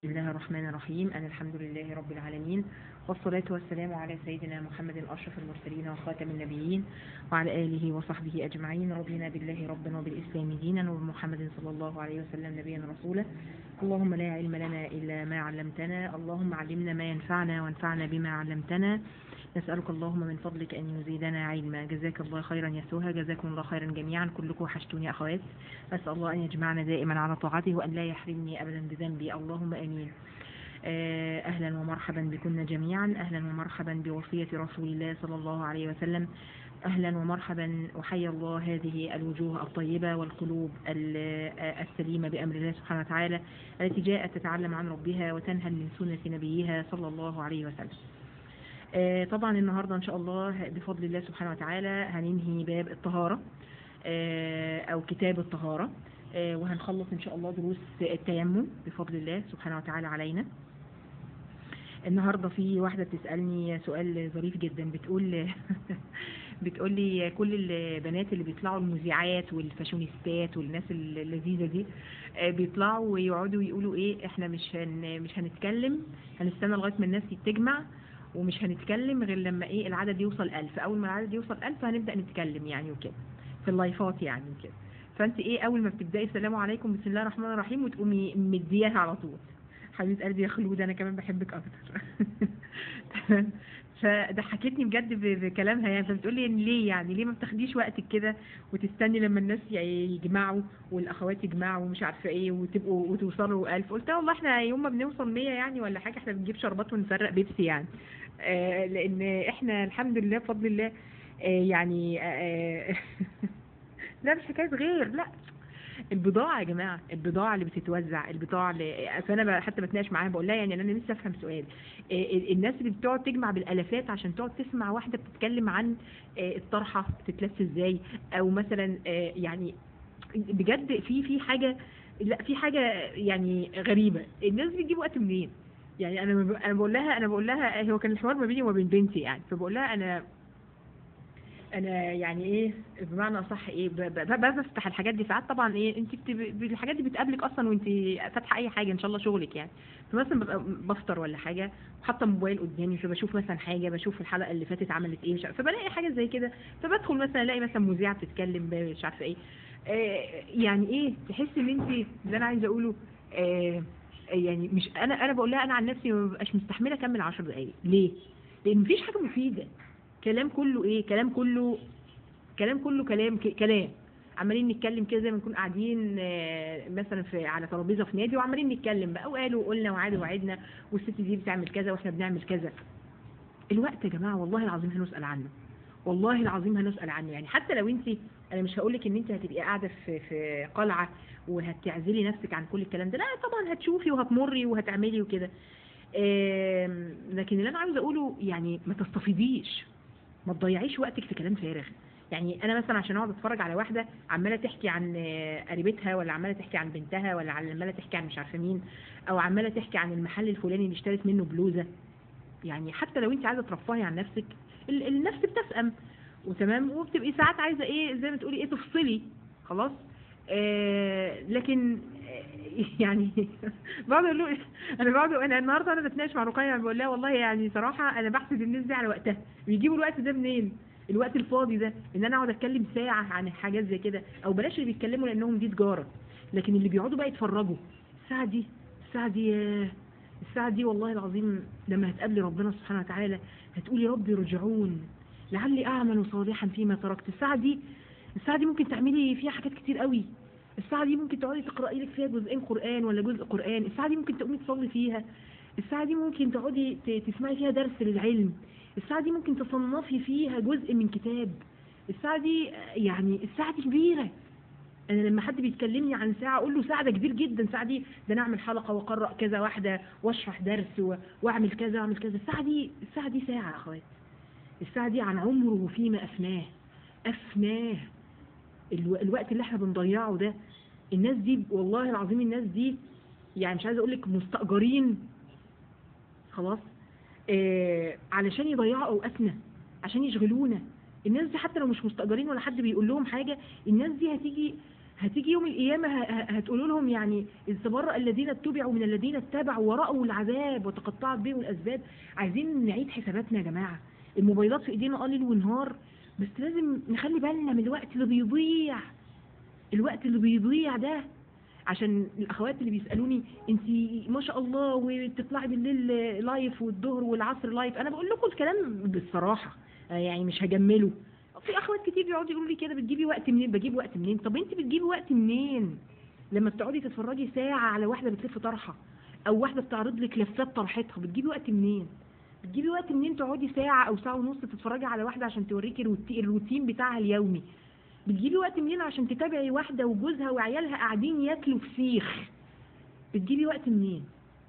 بسم الله الرحمن الرحيم أنا الحمد لله رب العالمين والصلاة والسلام على سيدنا محمد أشرف المرسلين وخاتم النبيين وعلى آله وصحبه أجمعين رضينا بالله ربا وبالإسلام دينا وبمحمد صلى الله عليه وسلم نبيا رسولا اللهم لا علم لنا إلا ما علمتنا اللهم علمنا ما ينفعنا وانفعنا بما علمتنا نسألك اللهم من فضلك أن يزيدنا علما جزاك الله خيرا يا سوها جزاكم الله خيرا جميعا كلكم وحشتوني يا أخوات أسأل الله أن يجمعنا دائما على طاعته وأن لا يحرمني أبدا بذنبي اللهم آمين آه، أهلا ومرحبا بكم جميعا أهلا ومرحبا بوصية رسول الله صلى الله عليه وسلم أهلا ومرحبا وحيا الله هذه الوجوه الطيبة والقلوب ال- آه، السليمة بأمر الله سبحانه وتعالى التي جاءت تتعلم عن ربها وتنهل من سنة نبيها صلى الله عليه وسلم آه، طبعا النهاردة إن شاء الله بفضل الله سبحانه وتعالى هننهي باب الطهارة آه، أو كتاب الطهارة آه، وهنخلص إن شاء الله دروس التيمم بفضل الله سبحانه وتعالى علينا النهارده في واحده بتسالني سؤال ظريف جدا بتقول بتقول لي كل البنات اللي بيطلعوا المذيعات والفاشونيستات والناس اللذيذه دي آه، بيطلعوا ويقعدوا يقولوا ايه احنا مش هن مش هنتكلم هنستنى لغايه ما الناس تجمع ومش هنتكلم غير لما ايه العدد يوصل ألف اول ما العدد يوصل ألف هنبدا نتكلم يعني وكده في اللايفات يعني وكده فانت ايه اول ما بتبداي السلام عليكم بسم الله الرحمن الرحيم وتقومي مدياها على طول حبيبه قلبي يا خلود انا كمان بحبك اكتر تمام فضحكتني بجد ب- بكلامها يعني فبتقول لي ليه يعني ليه ما بتاخديش وقتك كده وتستني لما الناس ي- يجمعوا والاخوات يجمعوا ومش عارفه ايه وتبقوا وتوصلوا ألف قلت لها والله احنا يوم ما بنوصل 100 يعني ولا حاجه احنا بنجيب شربات ونفرق بيبسي يعني آه لان احنا الحمد لله بفضل الله آه يعني آه لا مش حكايه غير لا البضاعة يا جماعة البضاعة اللي بتتوزع البضاعة اللي فأنا ب- حتى بتناقش معاها بقول لها يعني أنا نفسي أفهم سؤال إيه ال- الناس اللي بتقعد تجمع بالالافات عشان تقعد تسمع واحده بتتكلم عن آه، الطرحه بتتلف ازاي او مثلا آه، يعني بجد في في حاجه لا في حاجه يعني غريبه الناس بتجيب وقت منين يعني انا ب- انا بقول لها انا بقول لها هو كان الحوار ما بيني وما بين بنتي يعني فبقول لها انا انا يعني ايه بمعنى اصح ايه ب- ب- ب- بفتح الحاجات دي ساعات طبعا ايه انت بت- الحاجات دي بتقابلك اصلا وانت فاتحه اي حاجه ان شاء الله شغلك يعني فمثلا ببقى بفطر ولا حاجه وحاطه موبايل قدامي فبشوف مثلا حاجه بشوف الحلقه اللي فاتت عملت ايه مش عارفة فبلاقي حاجه زي كده فبدخل مثلا الاقي مثلا مذيعه بتتكلم ب- مش عارفه ايه آه يعني ايه تحس ان انت اللي انا عايزه اقوله آه يعني مش انا انا بقول لها انا عن نفسي ما ببقاش مستحمله اكمل 10 دقائق ليه؟ لان مفيش حاجه مفيده كلام كله ايه كلام كله كلام كله كلام ك- كلام عمالين نتكلم كده زي ما نكون قاعدين آه، مثلا في على ترابيزه في نادي وعمالين نتكلم بقى وقالوا وقلنا وعادوا وعدنا والست دي بتعمل كذا واحنا بنعمل كذا الوقت يا جماعه والله العظيم هنسال عنه والله العظيم هنسال عنه يعني حتى لو انت انا مش هقول لك ان انت هتبقي قاعده في في قلعه وهتعزلي نفسك عن كل الكلام ده لا طبعا هتشوفي وهتمري وهتعملي وكده آم، لكن اللي انا عاوزه اقوله يعني ما تستفيضيش ما تضيعيش وقتك في كلام فارغ يعني انا مثلا عشان اقعد اتفرج على واحده عماله تحكي عن آه، قريبتها ولا عماله تحكي عن بنتها ولا عماله تحكي عن مش عارفه مين او عماله تحكي عن المحل الفلاني اللي اشترت منه بلوزه يعني حتى لو انت عايزه ترفهي عن نفسك ال- النفس بتسأم وتمام وبتبقي ساعات عايزه ايه زي ما تقولي ايه تفصلي خلاص آه لكن آه يعني بقعد اقول له انا بقعد انا النهارده انا بتناقش مع رقيه بقول لها والله يعني صراحه انا بحسد الناس دي على وقتها بيجيبوا الوقت ده منين؟ الوقت الفاضي ده ان انا اقعد اتكلم ساعه عن حاجات زي كده او بلاش اللي بيتكلموا لانهم دي تجاره لكن اللي بيقعدوا بقى يتفرجوا الساعه دي الساعه دي ياه، الساعه دي والله العظيم لما هتقابلي ربنا سبحانه وتعالى هتقولي ربي رجعون لعلي اعمل صالحا فيما تركت الساعه دي الساعه دي ممكن تعملي فيها حاجات كتير قوي الساعه دي ممكن تقعدي تقراي لك فيها جزئين قران ولا جزء قران الساعه دي ممكن تقومي تصلي فيها الساعه دي ممكن تقعدي ت- تسمعي فيها درس للعلم الساعه دي ممكن تصنفي فيها جزء من كتاب الساعه دي آه، يعني الساعه دي كبيره انا لما حد بيتكلمني عن ساعه اقول له ساعه ده كبير جدا ساعه دي ده انا اعمل حلقه واقرا كذا واحده واشرح درس و- واعمل كذا واعمل كذا الساعه دي الساعه دي ساعه يا اخوات الساعه دي عن عمره فيما افناه افناه الو... الوقت اللي احنا بنضيعه ده الناس دي والله العظيم الناس دي يعني مش عايزه اقول لك مستاجرين خلاص آه علشان يضيعوا اوقاتنا عشان يشغلونا الناس دي حتى لو مش مستاجرين ولا حد بيقول لهم حاجه الناس دي هتيجي هتيجي يوم القيامة ه- ه- هتقولوا لهم يعني إذ تبرأ الذين اتبعوا من الذين اتبعوا ورأوا العذاب وتقطعت بهم الأسباب عايزين نعيد حساباتنا يا جماعة الموبايلات في إيدينا اه ليل ونهار بس لازم نخلي بالنا من الوقت اللي بيضيع الوقت اللي بيضيع ده عشان الاخوات اللي بيسالوني انت ما شاء الله وبتطلعي بالليل لايف والظهر والعصر لايف انا بقول لكم الكلام بالصراحه آه يعني مش هجمله في اخوات كتير بيقعدوا يقولوا لي كده بتجيبي وقت منين بجيب وقت منين طب انت بتجيبي وقت منين لما بتقعدي تتفرجي ساعه على واحده بتلف طرحه او واحده بتعرض لك لفات طرحتها بتجيبي وقت منين بتجيبي وقت منين تقعدي ساعه او ساعه ونص تتفرجي على واحده عشان توريكي الروتي- الروتين بتاعها اليومي بتجيبي وقت منين عشان تتابعي واحده وجوزها وعيالها قاعدين ياكلوا فسيخ بتجيبي وقت منين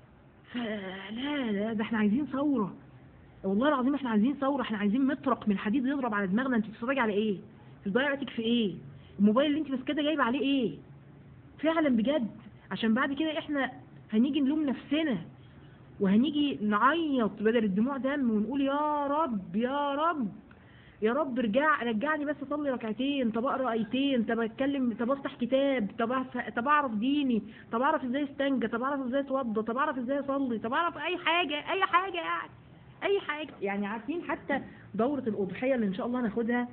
فلا لا ده احنا عايزين ثوره والله العظيم احنا عايزين ثوره احنا عايزين مطرق من حديد يضرب على دماغنا انت بتتفرجي على ايه بتضيعي وقتك في ايه الموبايل اللي انت ماسكاه ده جايبه عليه ايه فعلا بجد عشان بعد كده احنا هنيجي نلوم نفسنا وهنيجي نعيط بدل الدموع دم ونقول يا رب يا رب يا رب ارجع رجعني بس اصلي ركعتين طب اقرا ايتين طب اتكلم طب افتح كتاب طب أف- طب اعرف ديني طب اعرف ازاي استنجى طب اعرف ازاي اتوضى طب اعرف ازاي اصلي طب اعرف اي حاجه اي حاجه يعني اي حاجه يعني عارفين حتى دوره الاضحيه اللي ان شاء الله هناخدها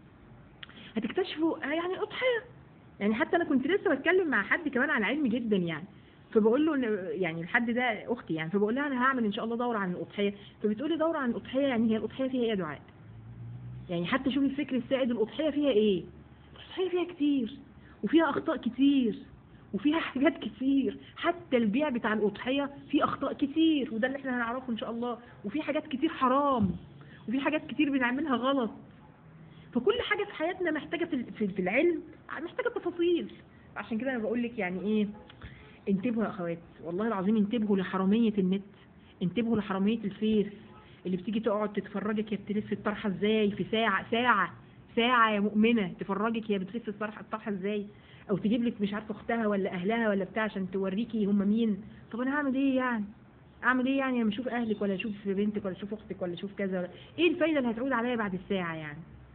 هتكتشفوا يعني اضحيه يعني حتى انا كنت لسه بتكلم مع حد كمان على علم جدا يعني فبقول له إن- يعني الحد ده اختي يعني فبقول لها انا هعمل ان شاء الله دوره عن الاضحيه فبتقولي دوره عن الاضحيه يعني هي الاضحيه فيها ايه يا دعاء يعني حتى شوفي الفكر السائد الأضحية فيها إيه الأضحية فيها كتير وفيها أخطاء كتير وفيها حاجات كتير حتى البيع بتاع الأضحية فيه أخطاء كتير وده اللي احنا هنعرفه إن شاء الله وفي حاجات كتير حرام وفي حاجات كتير بنعملها غلط فكل حاجة في حياتنا محتاجة في في- في العلم محتاجة تفاصيل عشان كده أنا بقول لك يعني إيه انتبهوا يا أخوات والله العظيم انتبهوا لحرامية النت انتبهوا لحرامية الفيس اللي بتيجي تقعد تتفرجك هي بتلف الطرحه ازاي في ساعه ساعه ساعه يا مؤمنه تفرجك هي بتلف الطرحه الطرحه ازاي او تجيب لك مش عارفه اختها ولا اهلها ولا بتاع عشان توريكي هم مين طب انا هعمل ايه يعني اعمل ايه يعني لما اشوف اهلك ولا اشوف بنتك ولا اشوف اختك ولا اشوف كذا ولا ايه الفايده اللي هتعود عليا بعد الساعه يعني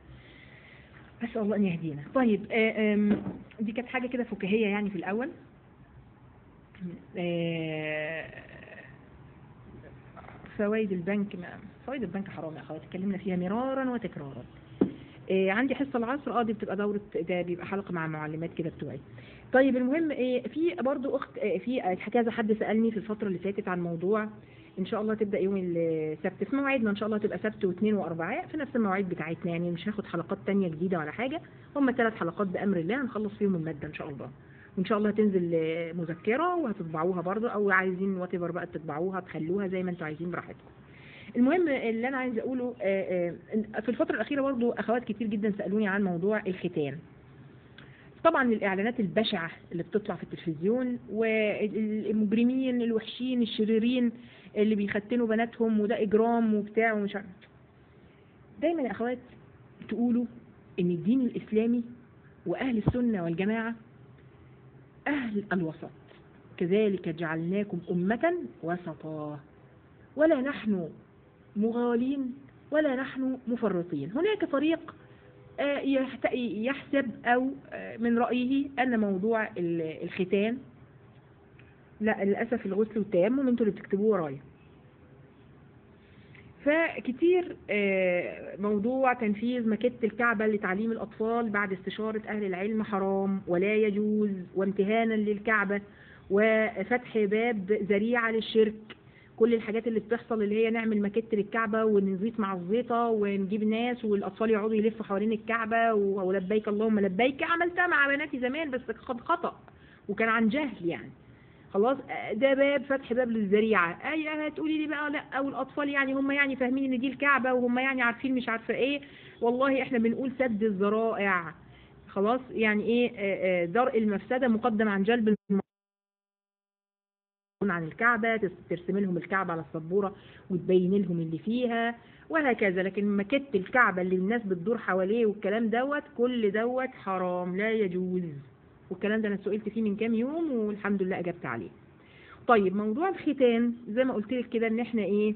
اسال الله ان يهدينا طيب آه، آم، دي كانت حاجه كده فكاهيه يعني في الاول آه، فوائد البنك ما فوائد البنك حرام يا اخواتي اتكلمنا فيها مرارا وتكرارا إيه عندي حصه العصر اه دي بتبقى دوره ده بيبقى حلقه مع معلمات كده بتوعي طيب المهم إيه في برضو اخت إيه في كذا حد سالني في الفتره اللي فاتت عن موضوع ان شاء الله تبدا يوم السبت في مواعيدنا ان شاء الله تبقى سبت واثنين واربعاء في نفس المواعيد بتاعتنا يعني مش هاخد حلقات تانية جديده ولا حاجه هم ثلاث حلقات بامر الله هنخلص فيهم الماده ان شاء الله وان شاء الله هتنزل آه، مذكره وهتطبعوها برضو او عايزين وات بقى تطبعوها تخلوها زي ما انتوا عايزين براحتكم المهم اللي انا عايزه اقوله آه، آه، في الفتره الاخيره برضو اخوات كتير جدا سالوني عن موضوع الختان طبعا الاعلانات البشعه اللي بتطلع في التلفزيون والمجرمين الوحشين الشريرين اللي بيختنوا بناتهم وده اجرام وبتاع ومش عارف دايما يا اخوات تقولوا ان الدين الاسلامي واهل السنه والجماعه اهل الوسط كذلك جعلناكم امه وسطا ولا نحن مغالين ولا نحن مفرطين هناك فريق آه، يحت- يحسب أو آه، من رأيه أن موضوع ال- الختان لا للأسف الغسل والتيمم انتوا اللي بتكتبوه ورايا فكتير آه، موضوع تنفيذ مكت الكعبة لتعليم الأطفال بعد استشارة أهل العلم حرام ولا يجوز وامتهانا للكعبة وفتح باب ذريعة للشرك كل الحاجات اللي بتحصل اللي هي نعمل ماكيت للكعبة ونزيط مع الزيطة ونجيب ناس والأطفال يقعدوا يلفوا حوالين الكعبة و- ولبيك اللهم لبيك عملتها مع بناتي زمان بس كان خطأ وكان عن جهل يعني خلاص آه، ده باب فتح باب للذريعة اي هتقولي لي بقى لا او الاطفال يعني هم يعني فاهمين ان دي الكعبة وهم يعني عارفين مش عارفة ايه والله احنا بنقول سد الذرائع خلاص يعني ايه آه، آه، درء المفسدة مقدم عن جلب الم- عن الكعبة تس- ترسم لهم الكعبة على السبورة وتبين لهم اللي فيها وهكذا لكن مكت الكعبة اللي الناس بتدور حواليه والكلام دوت كل دوت حرام لا يجوز والكلام ده انا سئلت فيه من كام يوم والحمد لله اجبت عليه طيب موضوع الختان زي ما قلت لك كده ان احنا ايه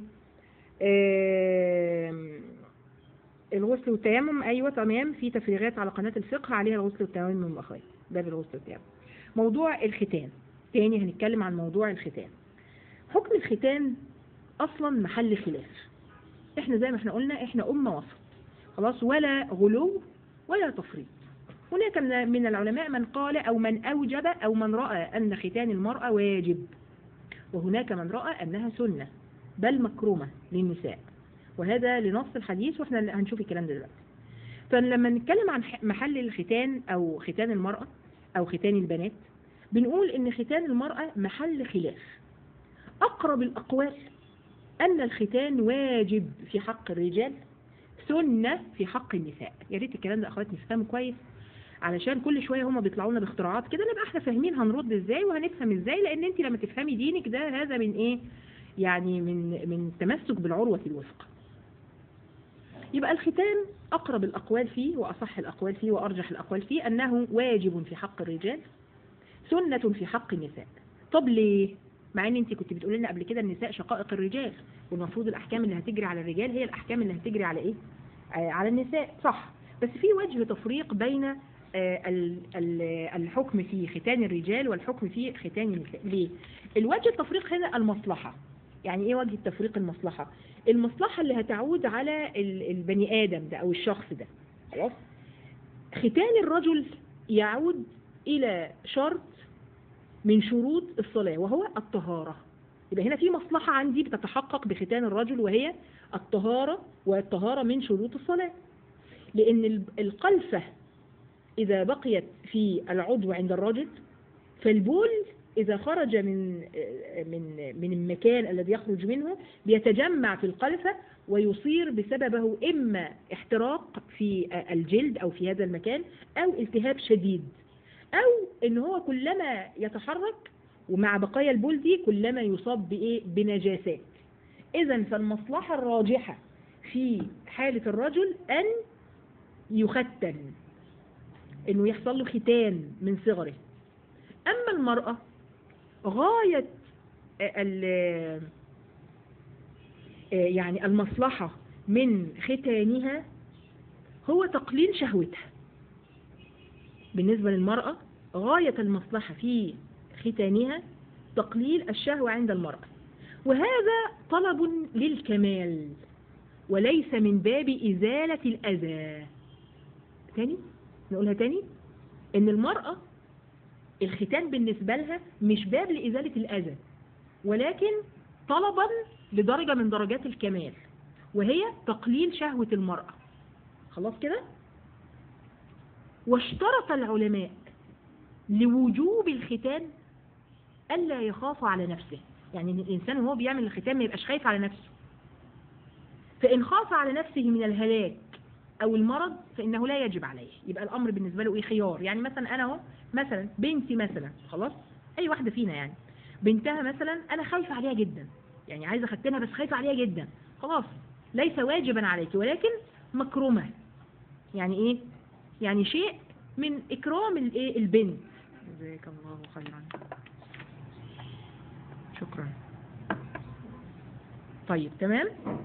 آم، الغسل والتيمم ايوه تمام في تفريغات على قناه الفقه عليها الغسل والتيمم اخوات باب الغسل بتاعه موضوع الختان تاني هنتكلم عن موضوع الختان حكم الختان اصلا محل خلاف احنا زي ما احنا قلنا احنا امه وسط خلاص ولا غلو ولا تفريط هناك من- من العلماء من قال او من اوجب او من راى ان ختان المراه واجب وهناك من راى انها سنه بل مكرمه للنساء وهذا لنص الحديث واحنا اللي هنشوف الكلام ده دلوقتي فلما نتكلم عن ح- محل الختان او ختان المراه او ختان البنات بنقول ان ختان المراه محل خلاف اقرب الاقوال أن الختان واجب في حق الرجال سنة في حق النساء يا ريت الكلام ده أخوات نفهمه كويس علشان كل شوية هما بيطلعوا لنا باختراعات كده نبقى احنا فاهمين هنرد ازاي وهنفهم ازاي لأن انت لما تفهمي دينك ده هذا من ايه يعني من من تمسك بالعروة الوثقى يبقى الختان أقرب الأقوال فيه وأصح الأقوال فيه وأرجح الأقوال فيه أنه واجب في حق الرجال سنة في حق النساء طب ليه؟ مع ان انت كنت بتقولي لنا قبل كده النساء شقائق الرجال والمفروض الاحكام اللي هتجري على الرجال هي الاحكام اللي هتجري على ايه آه على النساء صح بس في وجه تفريق بين آه ال- ال- الحكم في ختان الرجال والحكم في ختان النساء ليه الوجه التفريق هنا المصلحة يعني ايه وجه التفريق المصلحة المصلحة اللي هتعود على ال- البني ادم ده او الشخص ده خلاص ختان الرجل يعود الى شرط من شروط الصلاة وهو الطهارة يبقى هنا في مصلحة عندي بتتحقق بختان الرجل وهي الطهارة والطهارة من شروط الصلاة لأن ال- القلفة إذا بقيت في العضو عند الرجل فالبول إذا خرج من من من المكان الذي يخرج منه بيتجمع في القلفة ويصير بسببه إما احتراق في الجلد أو في هذا المكان أو التهاب شديد أو إن هو كلما يتحرك ومع بقايا البول دي كلما يصاب بإيه بنجاسات إذا فالمصلحة الراجحة في حالة الرجل أن يختن إنه يحصل له ختان من صغره أما المرأة غاية ال- يعني المصلحة من ختانها هو تقليل شهوتها بالنسبة للمرأة غاية المصلحة في ختانها تقليل الشهوة عند المرأة وهذا طلب للكمال وليس من باب إزالة الأذى تاني نقولها تاني إن المرأة الختان بالنسبة لها مش باب لإزالة الأذى ولكن طلبا لدرجة من درجات الكمال وهي تقليل شهوة المرأة خلاص كده واشترط العلماء لوجوب الختان ألا يخاف على نفسه يعني إن الإنسان وهو بيعمل الختان ما يبقاش خايف على نفسه فإن خاف على نفسه من الهلاك أو المرض فإنه لا يجب عليه يبقى الأمر بالنسبة له إيه خيار يعني مثلا أنا اهو مثلا بنتي مثلا خلاص أي واحدة فينا يعني بنتها مثلا أنا خايفة عليها جدا يعني عايزة أختنها بس خايفة عليها جدا خلاص ليس واجبا عليك ولكن مكرمة يعني إيه يعني شيء من إكرام الإيه البنت جزاك الله خيرا شكرا طيب تمام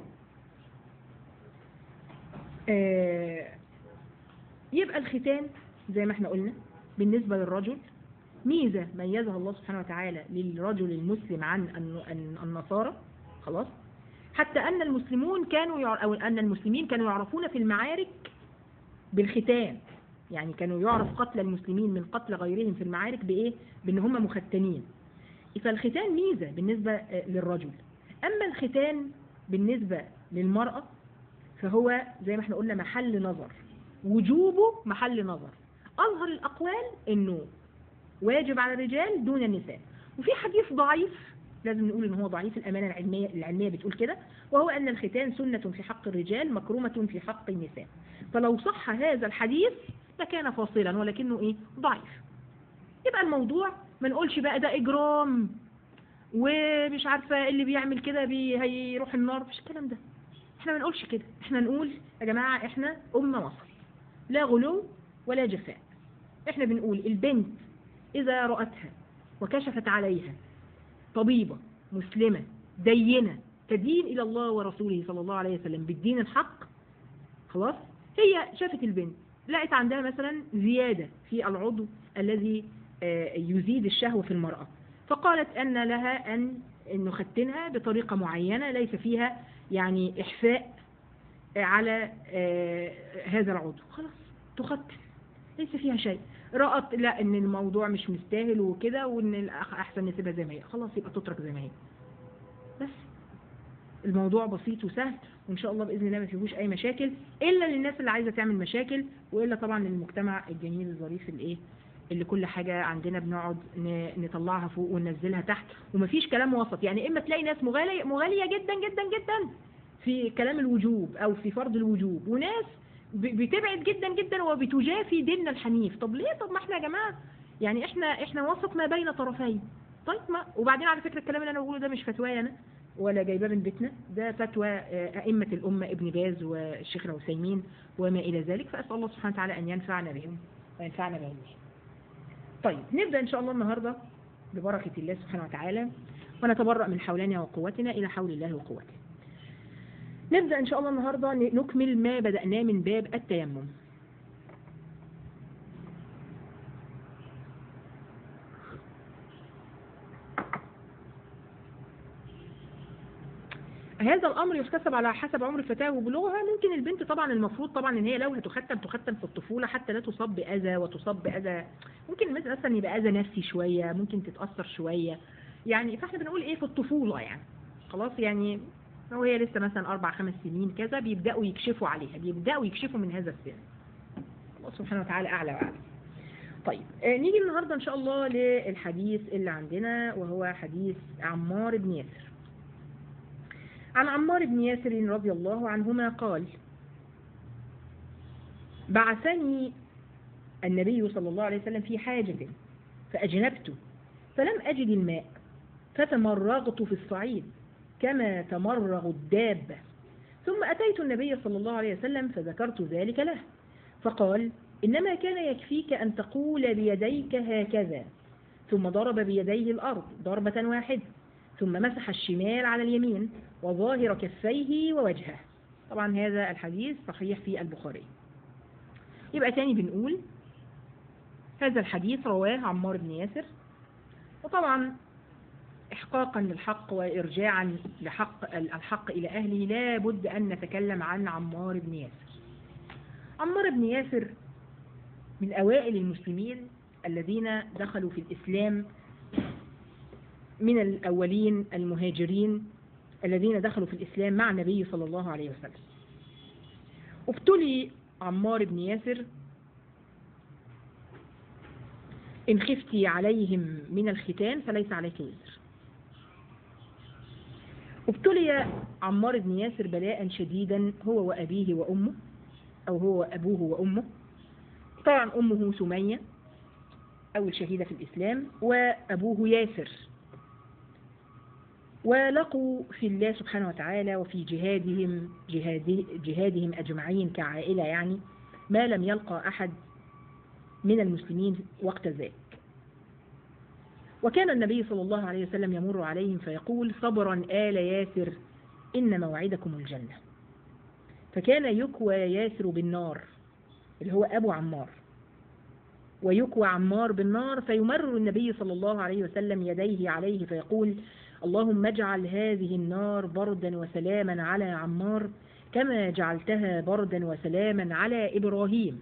آه يبقى الختان زي ما احنا قلنا بالنسبة للرجل ميزة ميزها الله سبحانه وتعالى للرجل المسلم عن الن- الن- النصارى خلاص حتى أن المسلمون كانوا يع... أو أن المسلمين كانوا يعرفون في المعارك بالختان يعني كانوا يعرف قتل المسلمين من قتل غيرهم في المعارك بإيه؟ بأن هم مختنين فالختان ميزة بالنسبة آه، للرجل أما الختان بالنسبة للمرأة فهو زي ما احنا قلنا محل نظر وجوبه محل نظر أظهر الأقوال أنه واجب على الرجال دون النساء وفي حديث ضعيف لازم نقول ان هو ضعيف الامانه العلميه العلميه بتقول كده وهو ان الختان سنه في حق الرجال مكرومه في حق النساء فلو صح هذا الحديث لكان فاصلا ولكنه ايه ضعيف يبقى الموضوع ما نقولش بقى ده اجرام ومش عارفه اللي بيعمل كده بي هيروح النار مش الكلام ده احنا ما نقولش كده احنا نقول يا جماعه احنا امه وسط لا غلو ولا جفاء احنا بنقول البنت اذا رأتها وكشفت عليها طبيبة مسلمة دينة تدين إلى الله ورسوله صلى الله عليه وسلم بالدين الحق خلاص هي شافت البنت لقت عندها مثلا زيادة في العضو الذي آه، يزيد الشهوة في المرأة فقالت أن لها أن نختنها بطريقة معينة ليس فيها يعني إحفاء على آه، هذا العضو خلاص تختن ليس فيها شيء رأت لا ان الموضوع مش مستاهل وكده وان الأخ احسن نسيبها زي ما هي خلاص يبقى تترك زي ما هي بس الموضوع بسيط وسهل وان شاء الله باذن الله ما فيهوش اي مشاكل الا للناس اللي عايزه تعمل مشاكل والا طبعا للمجتمع الجميل الظريف الايه اللي كل حاجة عندنا بنقعد ن- نطلعها فوق وننزلها تحت ومفيش كلام وسط يعني اما تلاقي ناس مغالية, مغالية جدا جدا جدا في كلام الوجوب او في فرض الوجوب وناس ب- بتبعد جدا جدا وبتجافي ديننا الحنيف طب ليه طب ما احنا يا جماعة يعني احنا احنا وسط ما بين طرفين طيب ما وبعدين على فكرة الكلام اللي انا بقوله ده مش فتواي انا ولا جايباه من بيتنا ده فتوى آه، أئمة الأمة ابن باز والشيخ العثيمين وما إلى ذلك فأسأل الله سبحانه وتعالى أن ينفعنا بهم وينفعنا بهم طيب نبدأ إن شاء الله النهاردة ببركة الله سبحانه وتعالى ونتبرأ من حولنا وقوتنا إلى حول الله وقوته نبدأ إن شاء الله النهاردة نكمل ما بدأناه من باب التيمم هذا الامر يحتسب على حسب عمر الفتاه وبلوغها ممكن البنت طبعا المفروض طبعا ان هي لو هتختم تختم في الطفوله حتى لا تصاب باذى وتصاب باذى ممكن مثلا مثلا يبقى اذى نفسي شويه ممكن تتاثر شويه يعني فاحنا بنقول ايه في الطفوله يعني خلاص يعني لو هي لسه مثلا اربع خمس سنين كذا بيبداوا يكشفوا عليها بيبداوا يكشفوا من هذا السن الله سبحانه وتعالى اعلى واعلم طيب آه، نيجي النهارده ان شاء الله للحديث اللي عندنا وهو حديث عمار بن ياسر عن عمار بن ياسر رضي الله عنهما قال بعثني النبي صلى الله عليه وسلم في حاجة فأجنبت فلم أجد الماء فتمرغت في الصعيد كما تمرغ الدابة ثم أتيت النبي صلى الله عليه وسلم فذكرت ذلك له فقال إنما كان يكفيك أن تقول بيديك هكذا ثم ضرب بيديه الأرض ضربة واحدة ثم مسح الشمال على اليمين وظاهر كفيه ووجهه طبعا هذا الحديث صحيح في البخاري يبقى تاني بنقول هذا الحديث رواه عمار بن ياسر وطبعا إحقاقا للحق وإرجاعا لحق الحق إلى أهله لا بد أن نتكلم عن عمار بن ياسر عمار بن ياسر من أوائل المسلمين الذين دخلوا في الإسلام من الأولين المهاجرين الذين دخلوا في الإسلام مع النبي صلى الله عليه وسلم ابتلي عمار بن ياسر إن خفتي عليهم من الختان فليس عليك وزر ابتلي عمار بن ياسر بلاء شديدا هو وأبيه وأمه أو هو أبوه وأمه طبعا أمه سمية أول شهيدة في الإسلام وأبوه ياسر ولقوا في الله سبحانه وتعالى وفي جهادهم جهاد جهادهم أجمعين كعائلة يعني ما لم يلقى أحد من المسلمين وقت ذاك وكان النبي صلى الله عليه وسلم يمر عليهم فيقول صبرا آل ياسر إن موعدكم الجنة فكان يكوى ياسر بالنار اللي هو أبو عمار ويكوى عمار بالنار فيمرر النبي صلى الله عليه وسلم يديه عليه فيقول اللهم اجعل هذه النار بردا وسلاما على عمار كما جعلتها بردا وسلاما على إبراهيم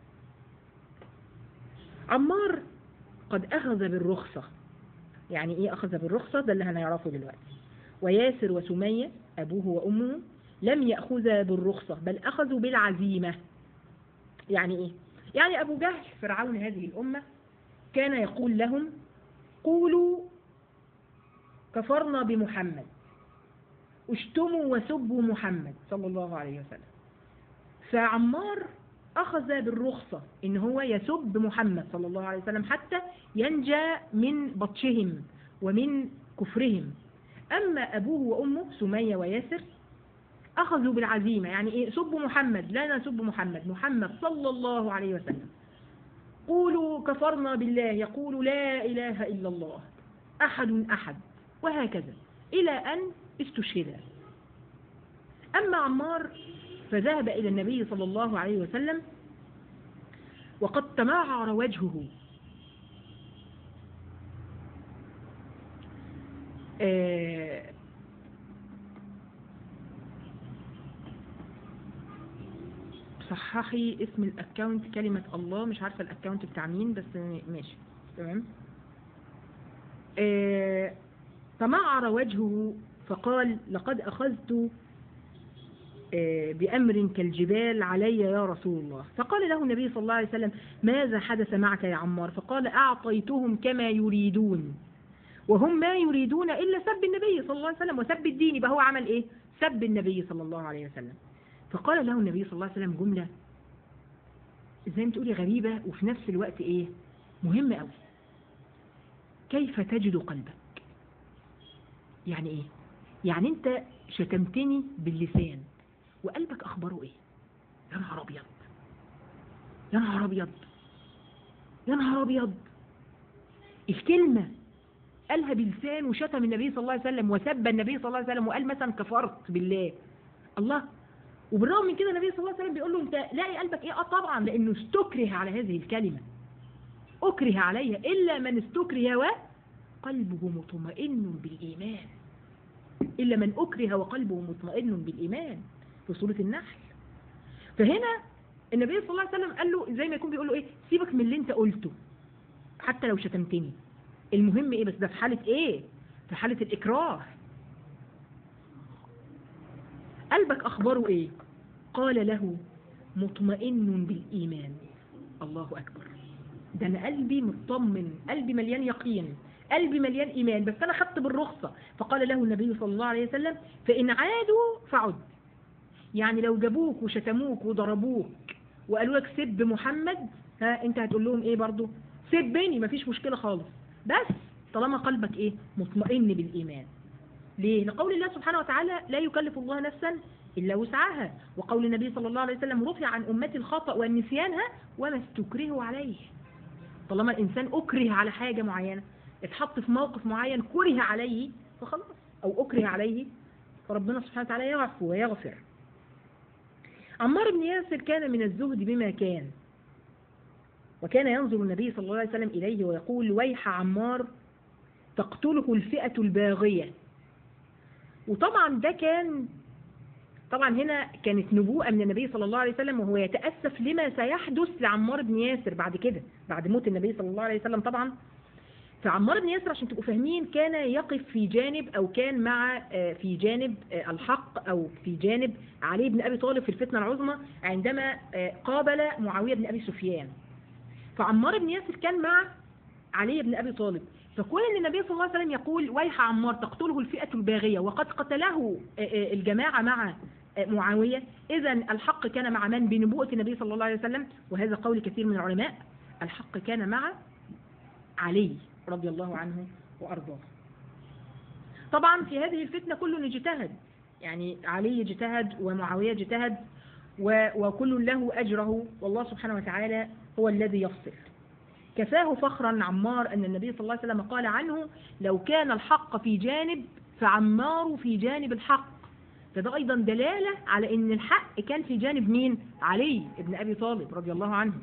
عمار قد أخذ بالرخصة يعني إيه أخذ بالرخصة ده اللي هنعرفه دلوقتي وياسر وسمية أبوه وأمه لم يأخذا بالرخصة بل أخذوا بالعزيمة يعني إيه يعني أبو جهل فرعون هذه الأمة كان يقول لهم قولوا كفرنا بمحمد اشتموا وسبوا محمد صلى الله عليه وسلم فعمار أخذ بالرخصة إن هو يسب محمد صلى الله عليه وسلم حتى ينجى من بطشهم ومن كفرهم أما أبوه وأمه سمية وياسر أخذوا بالعزيمة يعني إيه سبوا محمد لا نسب محمد محمد صلى الله عليه وسلم قولوا كفرنا بالله يقول لا إله إلا الله أحد أحد وهكذا إلى أن استشهد أما عمار فذهب إلى النبي صلى الله عليه وسلم وقد تمعر وجهه آه صححي اسم الاكونت كلمة الله مش عارفة الاكونت بتاع مين بس ماشي تمام آه تمعر وجهه فقال لقد أخذت آه بأمر كالجبال علي يا رسول الله فقال له النبي صلى الله عليه وسلم ماذا حدث معك يا عمار فقال أعطيتهم كما يريدون وهم ما يريدون إلا سب النبي صلى الله عليه وسلم وسب الدين يبقى هو عمل إيه سب النبي صلى الله عليه وسلم فقال له النبي صلى الله عليه وسلم جملة زي ما تقولي غريبة وفي نفس الوقت إيه مهمة قوي كيف تجد قلبك يعني إيه يعني أنت شتمتني باللسان وقلبك أخباره إيه يا نهار أبيض يا نهار أبيض يا نهار أبيض الكلمة قالها بلسان وشتم النبي صلى الله عليه وسلم وسب النبي صلى الله عليه وسلم وقال مثلا كفرت بالله الله وبالرغم من كده النبي صلى الله عليه وسلم بيقول له انت لاقي قلبك ايه اه طبعا لانه استكره على هذه الكلمة اكره عليها الا من استكره وقلبه مطمئن بالايمان الا من اكره وقلبه مطمئن بالايمان في سورة النحل فهنا النبي صلى الله عليه وسلم قال له زي ما يكون بيقول له ايه سيبك من اللي انت قلته حتى لو شتمتني المهم ايه بس ده في حالة ايه في حالة الاكراه قلبك اخباره ايه قال له مطمئن بالايمان الله اكبر ده انا قلبي مطمن قلبي مليان يقين قلبي مليان ايمان بس انا خدت بالرخصة فقال له النبي صلى الله عليه وسلم فان عادوا فعد يعني لو جابوك وشتموك وضربوك وقالوا لك سب محمد ها انت هتقول لهم ايه برضو سبني مفيش مشكلة خالص بس طالما قلبك ايه مطمئن بالايمان ليه لقول الله سبحانه وتعالى لا يكلف الله نفسا إلا وسعها وقول النبي صلى الله عليه وسلم رفع عن أمتي الخطأ والنسيانها وما استكرهوا عليه طالما الإنسان أكره على حاجة معينة اتحط في موقف معين كره عليه فخلاص أو أكره عليه فربنا سبحانه وتعالى يعفو ويغفر عمار بن ياسر كان من الزهد بما كان وكان ينظر النبي صلى الله عليه وسلم إليه ويقول ويح عمار تقتله الفئة الباغية وطبعا ده كان طبعا هنا كانت نبوءة من النبي صلى الله عليه وسلم وهو يتأسف لما سيحدث لعمار بن ياسر بعد كده بعد موت النبي صلى الله عليه وسلم طبعا فعمار بن ياسر عشان تبقوا فاهمين كان يقف في جانب أو كان مع في جانب الحق أو في جانب علي بن أبي طالب في الفتنة العظمى عندما قابل معاوية بن أبي سفيان فعمار بن ياسر كان مع علي بن أبي طالب فكون ان النبي صلى الله عليه وسلم يقول ويح عمار تقتله الفئة الباغية وقد قتله الجماعة مع معاوية إذا الحق كان مع من بنبوءة النبي صلى الله عليه وسلم وهذا قول كثير من العلماء الحق كان مع علي رضي الله عنه وأرضاه طبعا في هذه الفتنة كل اجتهد يعني علي اجتهد ومعاوية اجتهد وكل له أجره والله سبحانه وتعالى هو الذي يفصل كفاه فخرا عمار أن النبي صلى الله عليه وسلم قال عنه لو كان الحق في جانب فعمار في جانب الحق فده أيضا دلالة على أن الحق كان في جانب مين علي ابن أبي طالب رضي الله عنه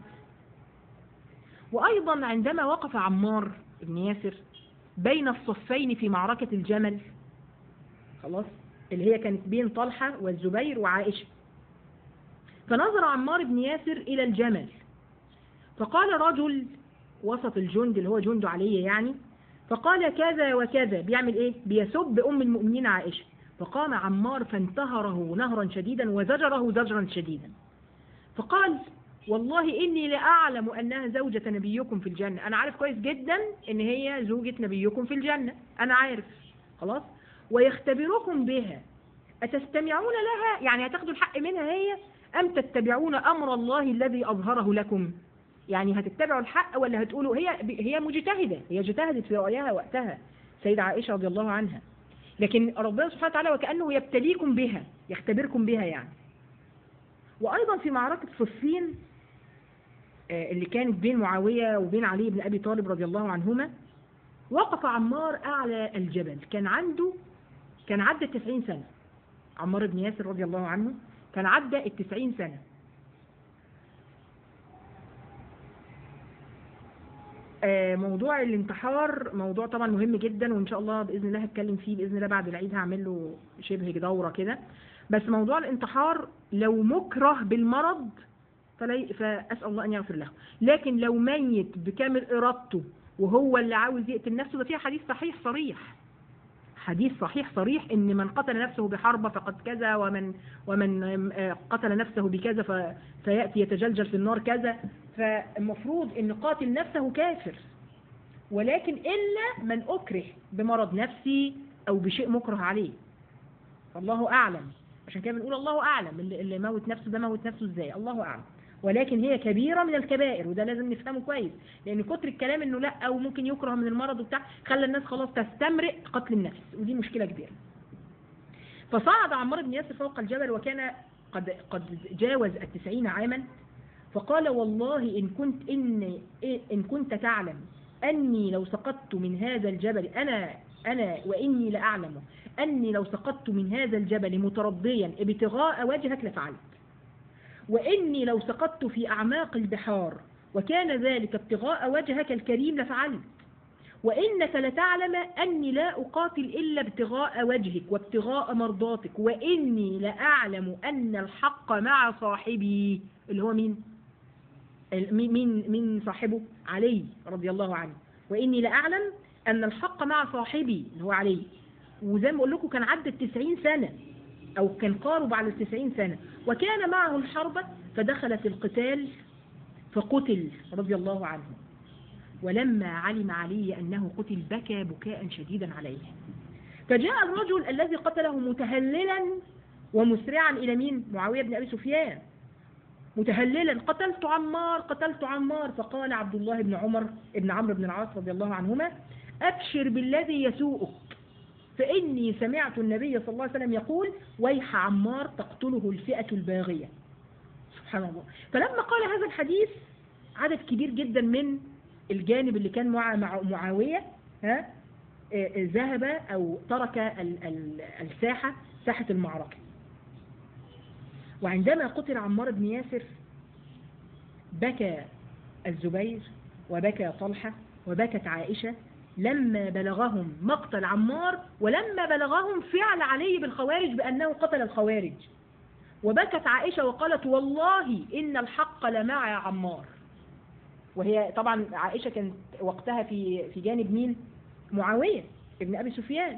وأيضا عندما وقف عمار بن ياسر بين الصفين في معركة الجمل خلاص اللي هي كانت بين طلحة والزبير وعائشة فنظر عمار بن ياسر إلى الجمل فقال رجل وسط الجند اللي هو جند علي يعني فقال كذا وكذا بيعمل ايه بيسب ام المؤمنين عائشة فقام عمار فانتهره نهرا شديدا وزجره زجرا شديدا فقال والله إني لأعلم أنها زوجة نبيكم في الجنة أنا عارف كويس جدا إن هي زوجة نبيكم في الجنة أنا عارف خلاص ويختبركم بها أتستمعون لها يعني هتاخدوا الحق منها هي أم تتبعون أمر الله الذي أظهره لكم يعني هتتبعوا الحق ولا هتقولوا هي هي مجتهدة هي اجتهدت في رأيها وقتها سيدة عائشة رضي الله عنها لكن ربنا سبحانه وتعالى وكأنه يبتليكم بها يختبركم بها يعني وأيضا في معركة صفين اللي كانت بين معاوية وبين علي بن أبي طالب رضي الله عنهما وقف عمار أعلى الجبل كان عنده كان عدى التسعين سنة عمار بن ياسر رضي الله عنه كان عدى التسعين سنة آه، موضوع الانتحار موضوع طبعا مهم جدا وان شاء الله باذن الله هتكلم فيه باذن الله بعد العيد هعمل له شبه دوره كده بس موضوع الانتحار لو مكره بالمرض فلي فاسال الله ان يغفر له لكن لو ميت بكامل ارادته وهو اللي عاوز يقتل نفسه ده فيها حديث صحيح صريح حديث صحيح صريح ان من قتل نفسه بحربة فقد كذا ومن ومن آه، قتل نفسه بكذا ف- فياتي يتجلجل في النار كذا فالمفروض ان قاتل نفسه كافر ولكن الا من اكره بمرض نفسي او بشيء مكره عليه الله اعلم عشان كده بنقول الله اعلم اللي اللي موت نفسه ده موت نفسه ازاي الله اعلم ولكن هي كبيرة من الكبائر وده لازم نفهمه كويس لان كتر الكلام انه لا او ممكن يكره من المرض وبتاع خلى الناس خلاص تستمرئ قتل النفس ودي مشكلة كبيرة فصعد عمار بن ياسر فوق الجبل وكان قد قد جاوز التسعين عاما فقال والله إن كنت إن إن كنت تعلم أني لو سقطت من هذا الجبل أنا أنا وإني لأعلم أني لو سقطت من هذا الجبل مترضيا ابتغاء وجهك لفعلت وإني لو سقطت في أعماق البحار وكان ذلك ابتغاء وجهك الكريم لفعلت وإنك لتعلم أني لا أقاتل إلا ابتغاء وجهك وابتغاء مرضاتك وإني لأعلم أن الحق مع صاحبي اللي هو مين؟ ال- مين مين مين صاحبه؟ علي رضي الله عنه وإني لأعلم أن الحق مع صاحبي اللي هو علي وزي ما بقول لكم كان عدى التسعين سنة أو كان قارب على التسعين سنة وكان معه الحربة فدخلت القتال فقتل رضي الله عنه ولما علم علي أنه قتل بكى بكاء شديدا عليه فجاء الرجل الذي قتله متهللا ومسرعا إلى مين؟ معاوية بن أبي سفيان متهللا قتلت عمار قتلت عمار فقال عبد الله بن عمر بن عمرو بن العاص رضي الله عنهما أبشر بالذي يسوءك فإني سمعت النبي صلى الله عليه وسلم يقول ويح عمار تقتله الفئة الباغية سبحان الله فلما قال هذا الحديث عدد كبير جدا من الجانب اللي كان مع مع معاوية ها آه، آه، ذهب أو ترك ال- ال- الساحة ساحة المعركة وعندما قتل عمار بن ياسر بكى الزبير وبكى طلحة وبكت عائشة لما بلغهم مقتل عمار ولما بلغهم فعل علي بالخوارج بأنه قتل الخوارج وبكت عائشة وقالت والله إن الحق لمع يا عمار وهي طبعا عائشة كانت وقتها في في جانب مين معاوية ابن أبي سفيان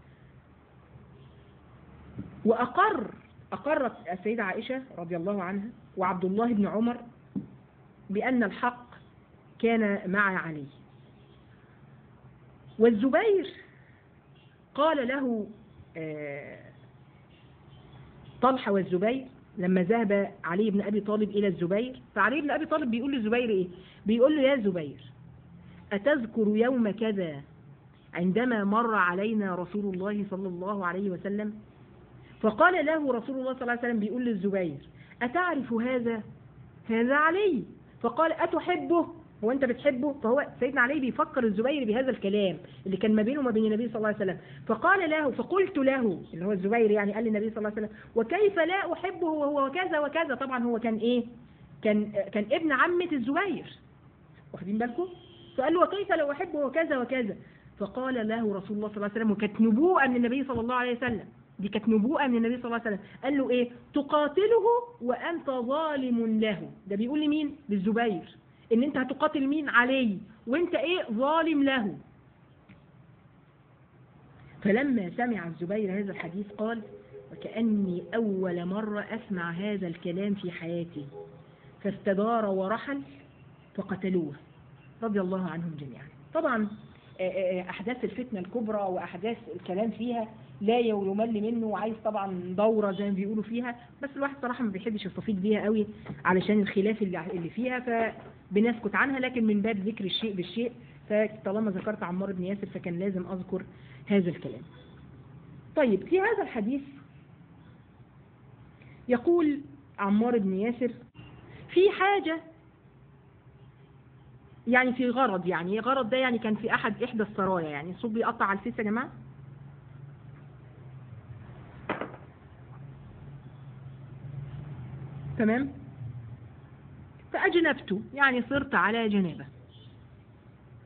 وأقر أقرت السيدة عائشة رضي الله عنها وعبد الله بن عمر بأن الحق كان مع علي والزبير قال له آه، طلحة والزبير لما ذهب علي بن أبي طالب إلى الزبير فعلي بن أبي طالب بيقول للزبير إيه بيقول له يا زبير أتذكر يوم كذا عندما مر علينا رسول الله صلى الله عليه وسلم فقال له رسول الله صلى الله عليه وسلم بيقول للزبير أتعرف هذا هذا علي فقال أتحبه هو أنت بتحبه فهو سيدنا علي بيفكر الزبير بهذا الكلام اللي كان ما بينه وما بين النبي صلى الله عليه وسلم فقال له فقلت له اللي هو الزبير يعني قال للنبي صلى الله عليه وسلم وكيف لا أحبه وهو كذا وكذا طبعا هو كان إيه كان كان ابن عمة الزبير واخدين بالكم فقال له وكيف لو أحبه وكذا وكذا فقال له رسول الله صلى الله عليه وسلم وكانت نبوءة من النبي صلى الله عليه وسلم دي كانت نبوءة من النبي صلى الله عليه وسلم قال له ايه تقاتله وانت ظالم له ده بيقول لمين للزبير ان انت هتقاتل مين علي وانت ايه ظالم له فلما سمع الزبير هذا الحديث قال وكأني أول مرة أسمع هذا الكلام في حياتي فاستدار ورحل فقتلوه رضي الله عنهم جميعا طبعا آه، آه، أحداث الفتنة الكبرى وأحداث الكلام فيها لا يمل منه وعايز طبعا دورة زي ما بيقولوا فيها بس الواحد صراحة ما بيحبش يستفيد بيها قوي علشان الخلاف اللي اللي فيها فبنسكت عنها لكن من باب ذكر الشيء بالشيء فطالما ذكرت عمار بن ياسر فكان لازم أذكر هذا الكلام طيب في هذا الحديث يقول عمار بن ياسر في حاجة يعني في غرض يعني غرض ده يعني كان في أحد إحدى السرايا يعني الصوت بيقطع على الفيس يا جماعة تمام فأجنبت يعني صرت على جنابه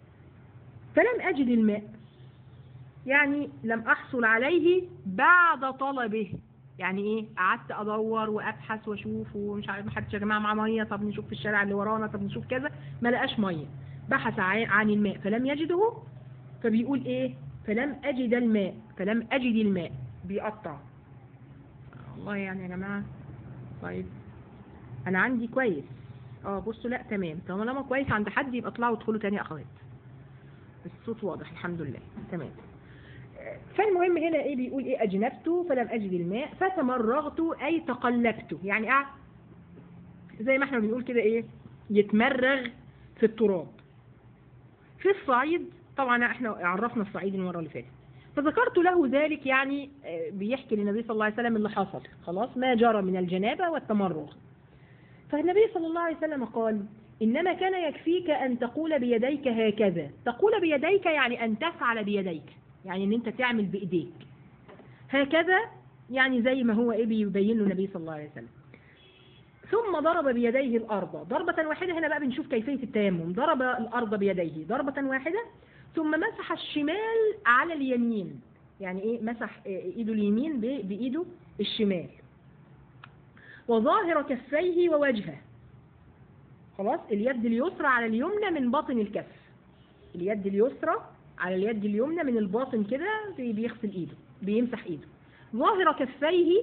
فلم أجد الماء يعني لم أحصل عليه بعد طلبه يعني ايه قعدت ادور وابحث واشوف ومش عارف محدش يا جماعه معاه ميه طب نشوف في الشارع اللي ورانا طب نشوف كذا ما لقاش ميه بحث عن عن الماء فلم يجده فبيقول ايه فلم اجد الماء فلم اجد الماء بيقطع والله يعني يا جماعه طيب انا عندي كويس اه بصوا لا تمام طالما كويس عند حد يبقى اطلعوا ادخلوا تاني يا اخوات الصوت واضح الحمد لله تمام فالمهم هنا ايه بيقول ايه اجنبت فلم اجد الماء فتمرغت اي تقلبت يعني قعد زي ما احنا بنقول كده ايه يتمرغ في التراب في الصعيد طبعا احنا عرفنا الصعيد المره اللي فاتت فذكرت له ذلك يعني آه، بيحكي للنبي صلى الله عليه وسلم اللي حصل خلاص ما جرى من الجنابه والتمرغ فالنبي صلى الله عليه وسلم قال إنما كان يكفيك أن تقول بيديك هكذا تقول بيديك يعني أن تفعل بيديك يعني أن أنت تعمل بإيديك هكذا يعني زي ما هو إيه بيبين له النبي صلى الله عليه وسلم ثم ضرب بيديه الأرض ضربة واحدة هنا بقى بنشوف كيفية التيمم ضرب الأرض بيديه ضربة واحدة ثم مسح الشمال على اليمين يعني إيه مسح إيده اليمين ب- بإيده الشمال وظاهر كفيه ووجهه خلاص اليد اليسرى على اليمنى من باطن الكف اليد اليسرى على اليد اليمنى من الباطن كده بي- بيغسل ايده بيمسح ايده ظاهر كفيه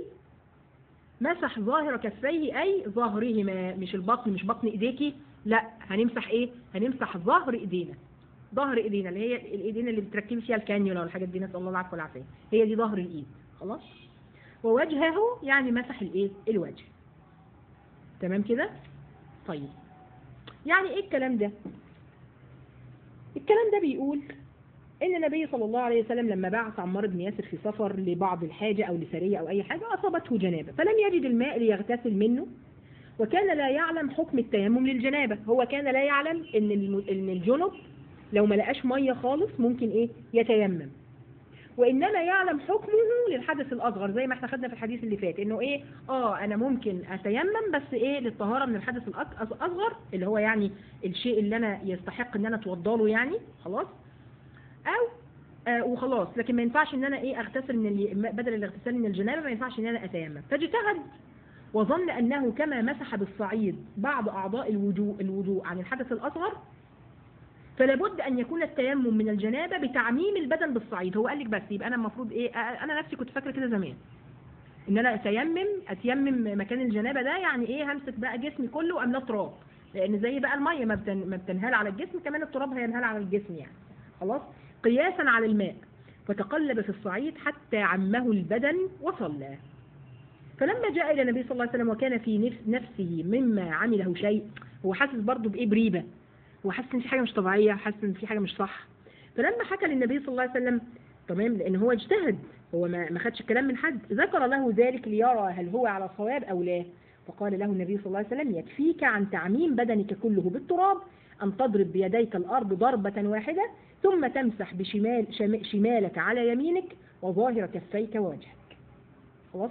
مسح ظاهر كفيه اي ظهرهما مش البطن مش بطن ايديكي لا هنمسح ايه هنمسح ظهر ايدينا ظهر ايدينا اللي هي الايدين اللي بتركبي فيها الكانيولا والحاجات دي نسال الله العفو والعافيه هي دي ظهر الايد خلاص ووجهه يعني مسح الايه الوجه تمام كده طيب يعني ايه الكلام ده الكلام ده بيقول ان النبي صلى الله عليه وسلم لما بعث عمار بن ياسر في سفر لبعض الحاجة او لسرية او اي حاجة اصابته جنابة فلم يجد الماء ليغتسل منه وكان لا يعلم حكم التيمم للجنابة هو كان لا يعلم ان الم- ان الجنب لو ما لقاش مية خالص ممكن ايه يتيمم وانما يعلم حكمه للحدث الاصغر زي ما احنا خدنا في الحديث اللي فات انه ايه اه انا ممكن اتيمم بس ايه للطهاره من الحدث الأك- الاصغر اللي هو يعني الشيء اللي انا يستحق ان انا اتوضى له يعني خلاص او آه وخلاص لكن ما ينفعش ان انا ايه اغتسل من ال- بدل الاغتسال من الجنابه ما ينفعش ان انا اتيمم فاجتهد وظن انه كما مسح بالصعيد بعض اعضاء الوضوء الوضوء عن الحدث الاصغر فلا بد ان يكون التيمم من الجنابه بتعميم البدن بالصعيد هو قال لك بس يبقى انا المفروض ايه آه، انا نفسي كنت فاكره كده زمان ان انا اتيمم اتيمم مكان الجنابه ده يعني ايه همسك بقى جسمي كله واملاه تراب لان زي بقى الميه ما بتن ما بتنهال على الجسم كمان التراب هينهال على الجسم يعني خلاص قياسا على الماء فتقلب في الصعيد حتى عمه البدن وصلى فلما جاء الى النبي صلى الله عليه وسلم وكان في نفس نفسه مما عمله شيء هو حاسس برضه بايه بريبه هو حاسس ان في حاجه مش طبيعيه حاسس ان في حاجه مش صح فلما حكى للنبي صلى الله عليه وسلم تمام لان هو اجتهد هو ما ما خدش الكلام من حد ذكر له ذلك ليرى هل هو على صواب او لا فقال له النبي صلى الله عليه وسلم يكفيك عن تعميم بدنك كله بالتراب أن تضرب بيديك الأرض ضربة واحدة ثم تمسح بشمال شم- شمالك على يمينك وظاهر كفيك ووجهك خلاص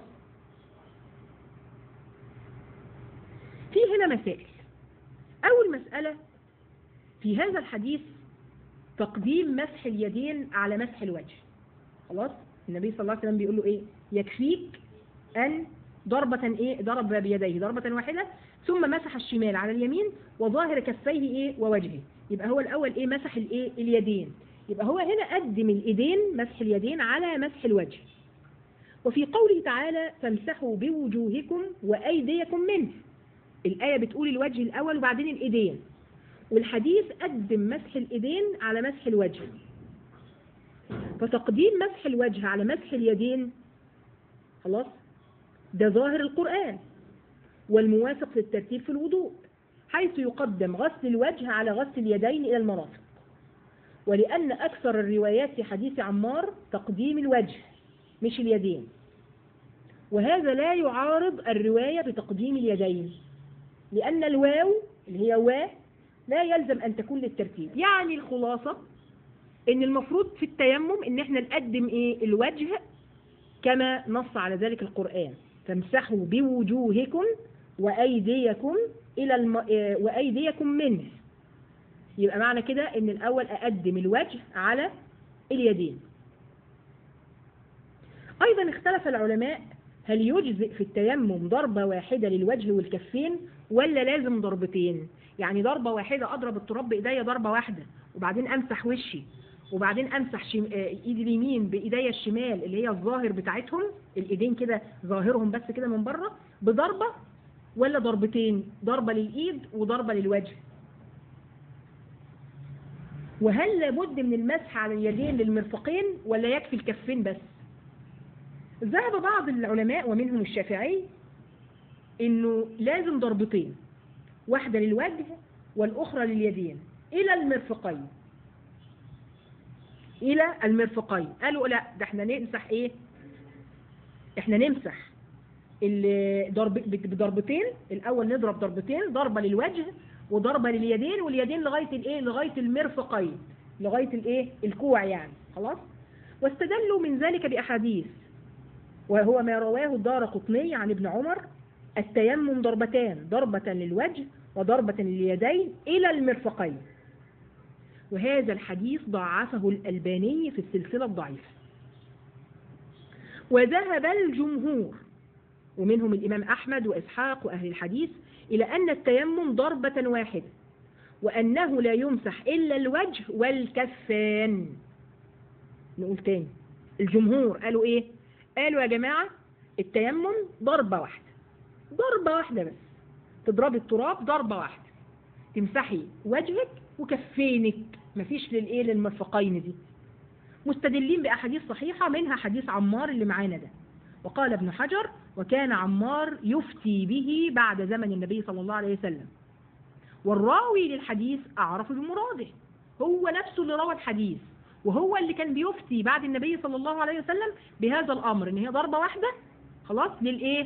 في هنا مسائل أول مسألة في هذا الحديث تقديم مسح اليدين على مسح الوجه خلاص النبي صلى الله عليه وسلم بيقول له ايه يكفيك ان ضربة ايه ضرب بيديه ضربة واحدة ثم مسح الشمال على اليمين وظاهر كفيه ايه ووجهه يبقى هو الاول ايه مسح الايه اليدين يبقى هو هنا قدم الايدين مسح اليدين على مسح الوجه وفي قوله تعالى فامسحوا بوجوهكم وايديكم منه الايه بتقول الوجه الاول وبعدين الايدين والحديث قدم مسح الايدين على مسح الوجه فتقديم مسح الوجه على مسح اليدين خلاص ده ظاهر القرآن والموافق للترتيب في الوضوء حيث يقدم غسل الوجه على غسل اليدين إلى المرافق ولأن أكثر الروايات في حديث عمار تقديم الوجه مش اليدين وهذا لا يعارض الرواية بتقديم اليدين لأن الواو اللي هي وا لا يلزم أن تكون للترتيب يعني الخلاصة ان المفروض في التيمم ان احنا نقدم ايه الوجه كما نص على ذلك القرآن فامسحوا بوجوهكم وأيديكم إلى الم... آه، وأيديكم منه يبقى معنى كده ان الاول اقدم الوجه على اليدين ايضا اختلف العلماء هل يجزئ في التيمم ضربة واحدة للوجه والكفين ولا لازم ضربتين يعني ضربة واحدة اضرب التراب بايديا ضربة واحدة وبعدين امسح وشي وبعدين امسح شم... آه، ايدي اليمين بايديا الشمال اللي هي الظاهر بتاعتهم الايدين كده ظاهرهم بس كده من بره بضربة ولا ضربتين ضربة للايد وضربة للوجه وهل لابد من المسح على اليدين للمرفقين ولا يكفي الكفين بس ذهب بعض العلماء ومنهم الشافعي انه لازم ضربتين واحدة للوجه والاخرى لليدين الى المرفقين الى المرفقين قالوا لا ده احنا نمسح ايه احنا نمسح ال- ضرب بضربتين الاول نضرب ضربتين ضربة للوجه وضربة لليدين واليدين لغاية الايه لغاية المرفقين لغاية الايه الكوع يعني خلاص واستدلوا من ذلك بأحاديث وهو ما رواه الدار قطني عن ابن عمر التيمم ضربتان ضربة للوجه وضربة لليدين إلى المرفقين وهذا الحديث ضعفه الألباني في السلسلة الضعيفة وذهب الجمهور ومنهم الإمام أحمد وإسحاق وأهل الحديث إلى أن التيمم ضربة واحدة وأنه لا يمسح إلا الوجه والكفان نقول تاني الجمهور قالوا إيه قالوا يا جماعة التيمم ضربة واحدة ضربة واحدة بس تضربي التراب ضربة واحدة تمسحي وجهك وكفينك مفيش للإيه للمرفقين دي مستدلين بأحاديث صحيحة منها حديث عمار اللي معانا ده وقال ابن حجر وكان عمار يفتي به بعد زمن النبي صلى الله عليه وسلم والراوي للحديث أعرف بمراده هو نفسه اللي روى الحديث وهو اللي كان بيفتي بعد النبي صلى الله عليه وسلم بهذا الأمر إن هي ضربة واحدة خلاص للإيه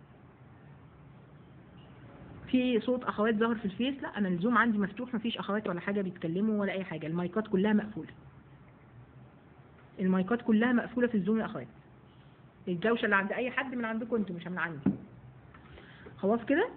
في صوت أخوات ظهر في الفيس لا أنا الزوم عندي مفتوح مفيش أخوات ولا حاجة بيتكلموا ولا أي حاجة المايكات كلها مقفولة المايكات كلها مقفولة في الزوم يا أخوات الجوشة اللي عند أي حد من عندكم أنتوا مش من عندي خلاص كده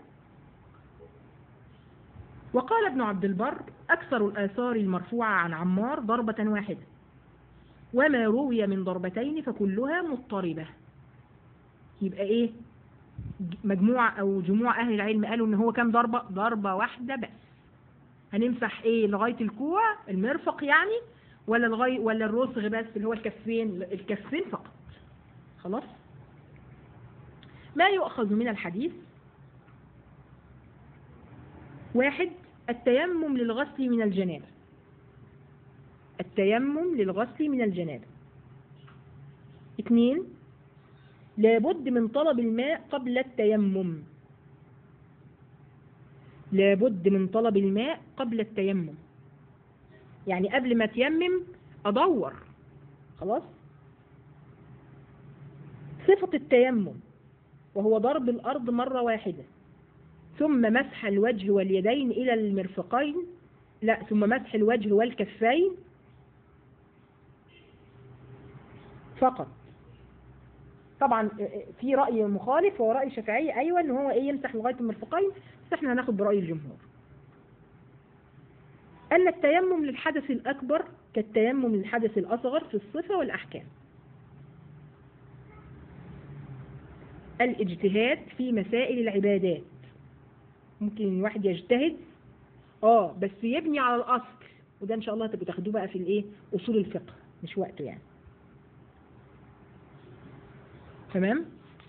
وقال ابن عبد البر أكثر الآثار المرفوعة عن عمار ضربة واحدة وما روي من ضربتين فكلها مضطربة يبقى إيه مجموعة أو جموع أهل العلم قالوا إن هو كام ضربة ضربة واحدة بس هنمسح إيه لغاية الكوع المرفق يعني ولا لغاية ولا الرسغ بس اللي هو الكفين الكفين فقط خلاص ما يؤخذ من الحديث واحد التيمم للغسل من الجنابة التيمم للغسل من الجنابة اثنين لابد من طلب الماء قبل التيمم لابد من طلب الماء قبل التيمم يعني قبل ما تيمم ادور خلاص صفة التيمم وهو ضرب الأرض مرة واحدة ثم مسح الوجه واليدين إلى المرفقين لا ثم مسح الوجه والكفين فقط طبعا في رأي مخالف وهو رأي شافعي أيوة إن هو إيه يمسح لغاية المرفقين بس إحنا هناخد برأي الجمهور أن التيمم للحدث الأكبر كالتيمم للحدث الأصغر في الصفة والأحكام الاجتهاد في مسائل العبادات ممكن الواحد يجتهد اه بس يبني على الاصل وده ان شاء الله هتبقوا تاخدوه بقى في الايه اصول الفقه مش وقته يعني تمام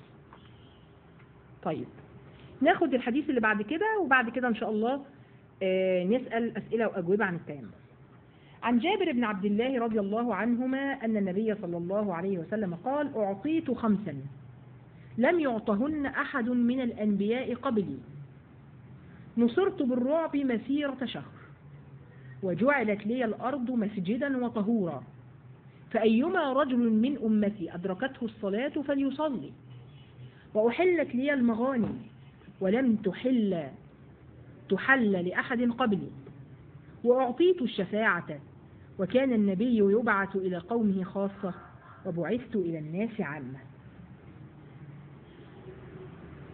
طيب ناخد الحديث اللي بعد كده وبعد كده ان شاء الله آه نسأل اسئلة واجوبة عن التيمم عن جابر بن عبد الله رضي الله عنهما أن النبي صلى الله عليه وسلم قال أعطيت خمسا لم يعطهن أحد من الأنبياء قبلي نصرت بالرعب مسيرة شهر وجعلت لي الأرض مسجدا وطهورا فأيما رجل من أمتي أدركته الصلاة فليصلي وأحلت لي المغانم ولم تحل تحل لأحد قبلي وأعطيت الشفاعة وكان النبي يبعث إلى قومه خاصة وبعثت إلى الناس عامة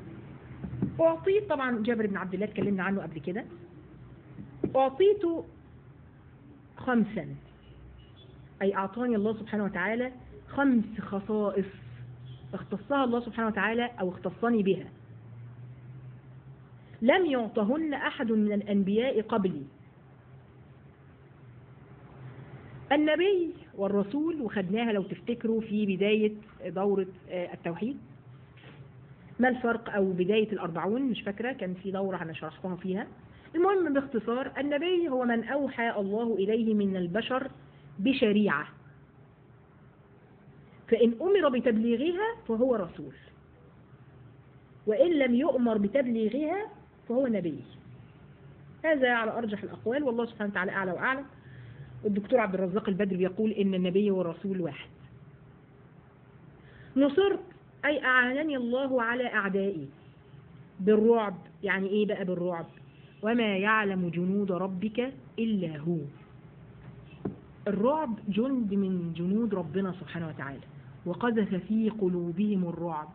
أعطيت طبعا جابر بن عبد الله اتكلمنا عنه قبل كده أعطيت خمسا أي أعطاني الله سبحانه وتعالى خمس خصائص اختصها الله سبحانه وتعالى أو اختصني بها لم يعطهن أحد من الأنبياء قبلي النبي والرسول وخدناها لو تفتكروا في بداية دورة التوحيد ما الفرق أو بداية الأربعون مش فاكرة كان في دورة أنا شرحتها فيها المهم باختصار النبي هو من أوحى الله إليه من البشر بشريعة فإن أمر بتبليغها فهو رسول وإن لم يؤمر بتبليغها فهو نبي هذا على أرجح الأقوال والله سبحانه وتعالى أعلى وأعلم الدكتور عبد الرزاق البدر بيقول إن النبي والرسول واحد نصرت أي أعانني الله على أعدائي بالرعب يعني إيه بقى بالرعب وما يعلم جنود ربك إلا هو الرعب جند من جنود ربنا سبحانه وتعالى وقذف في قلوبهم الرعب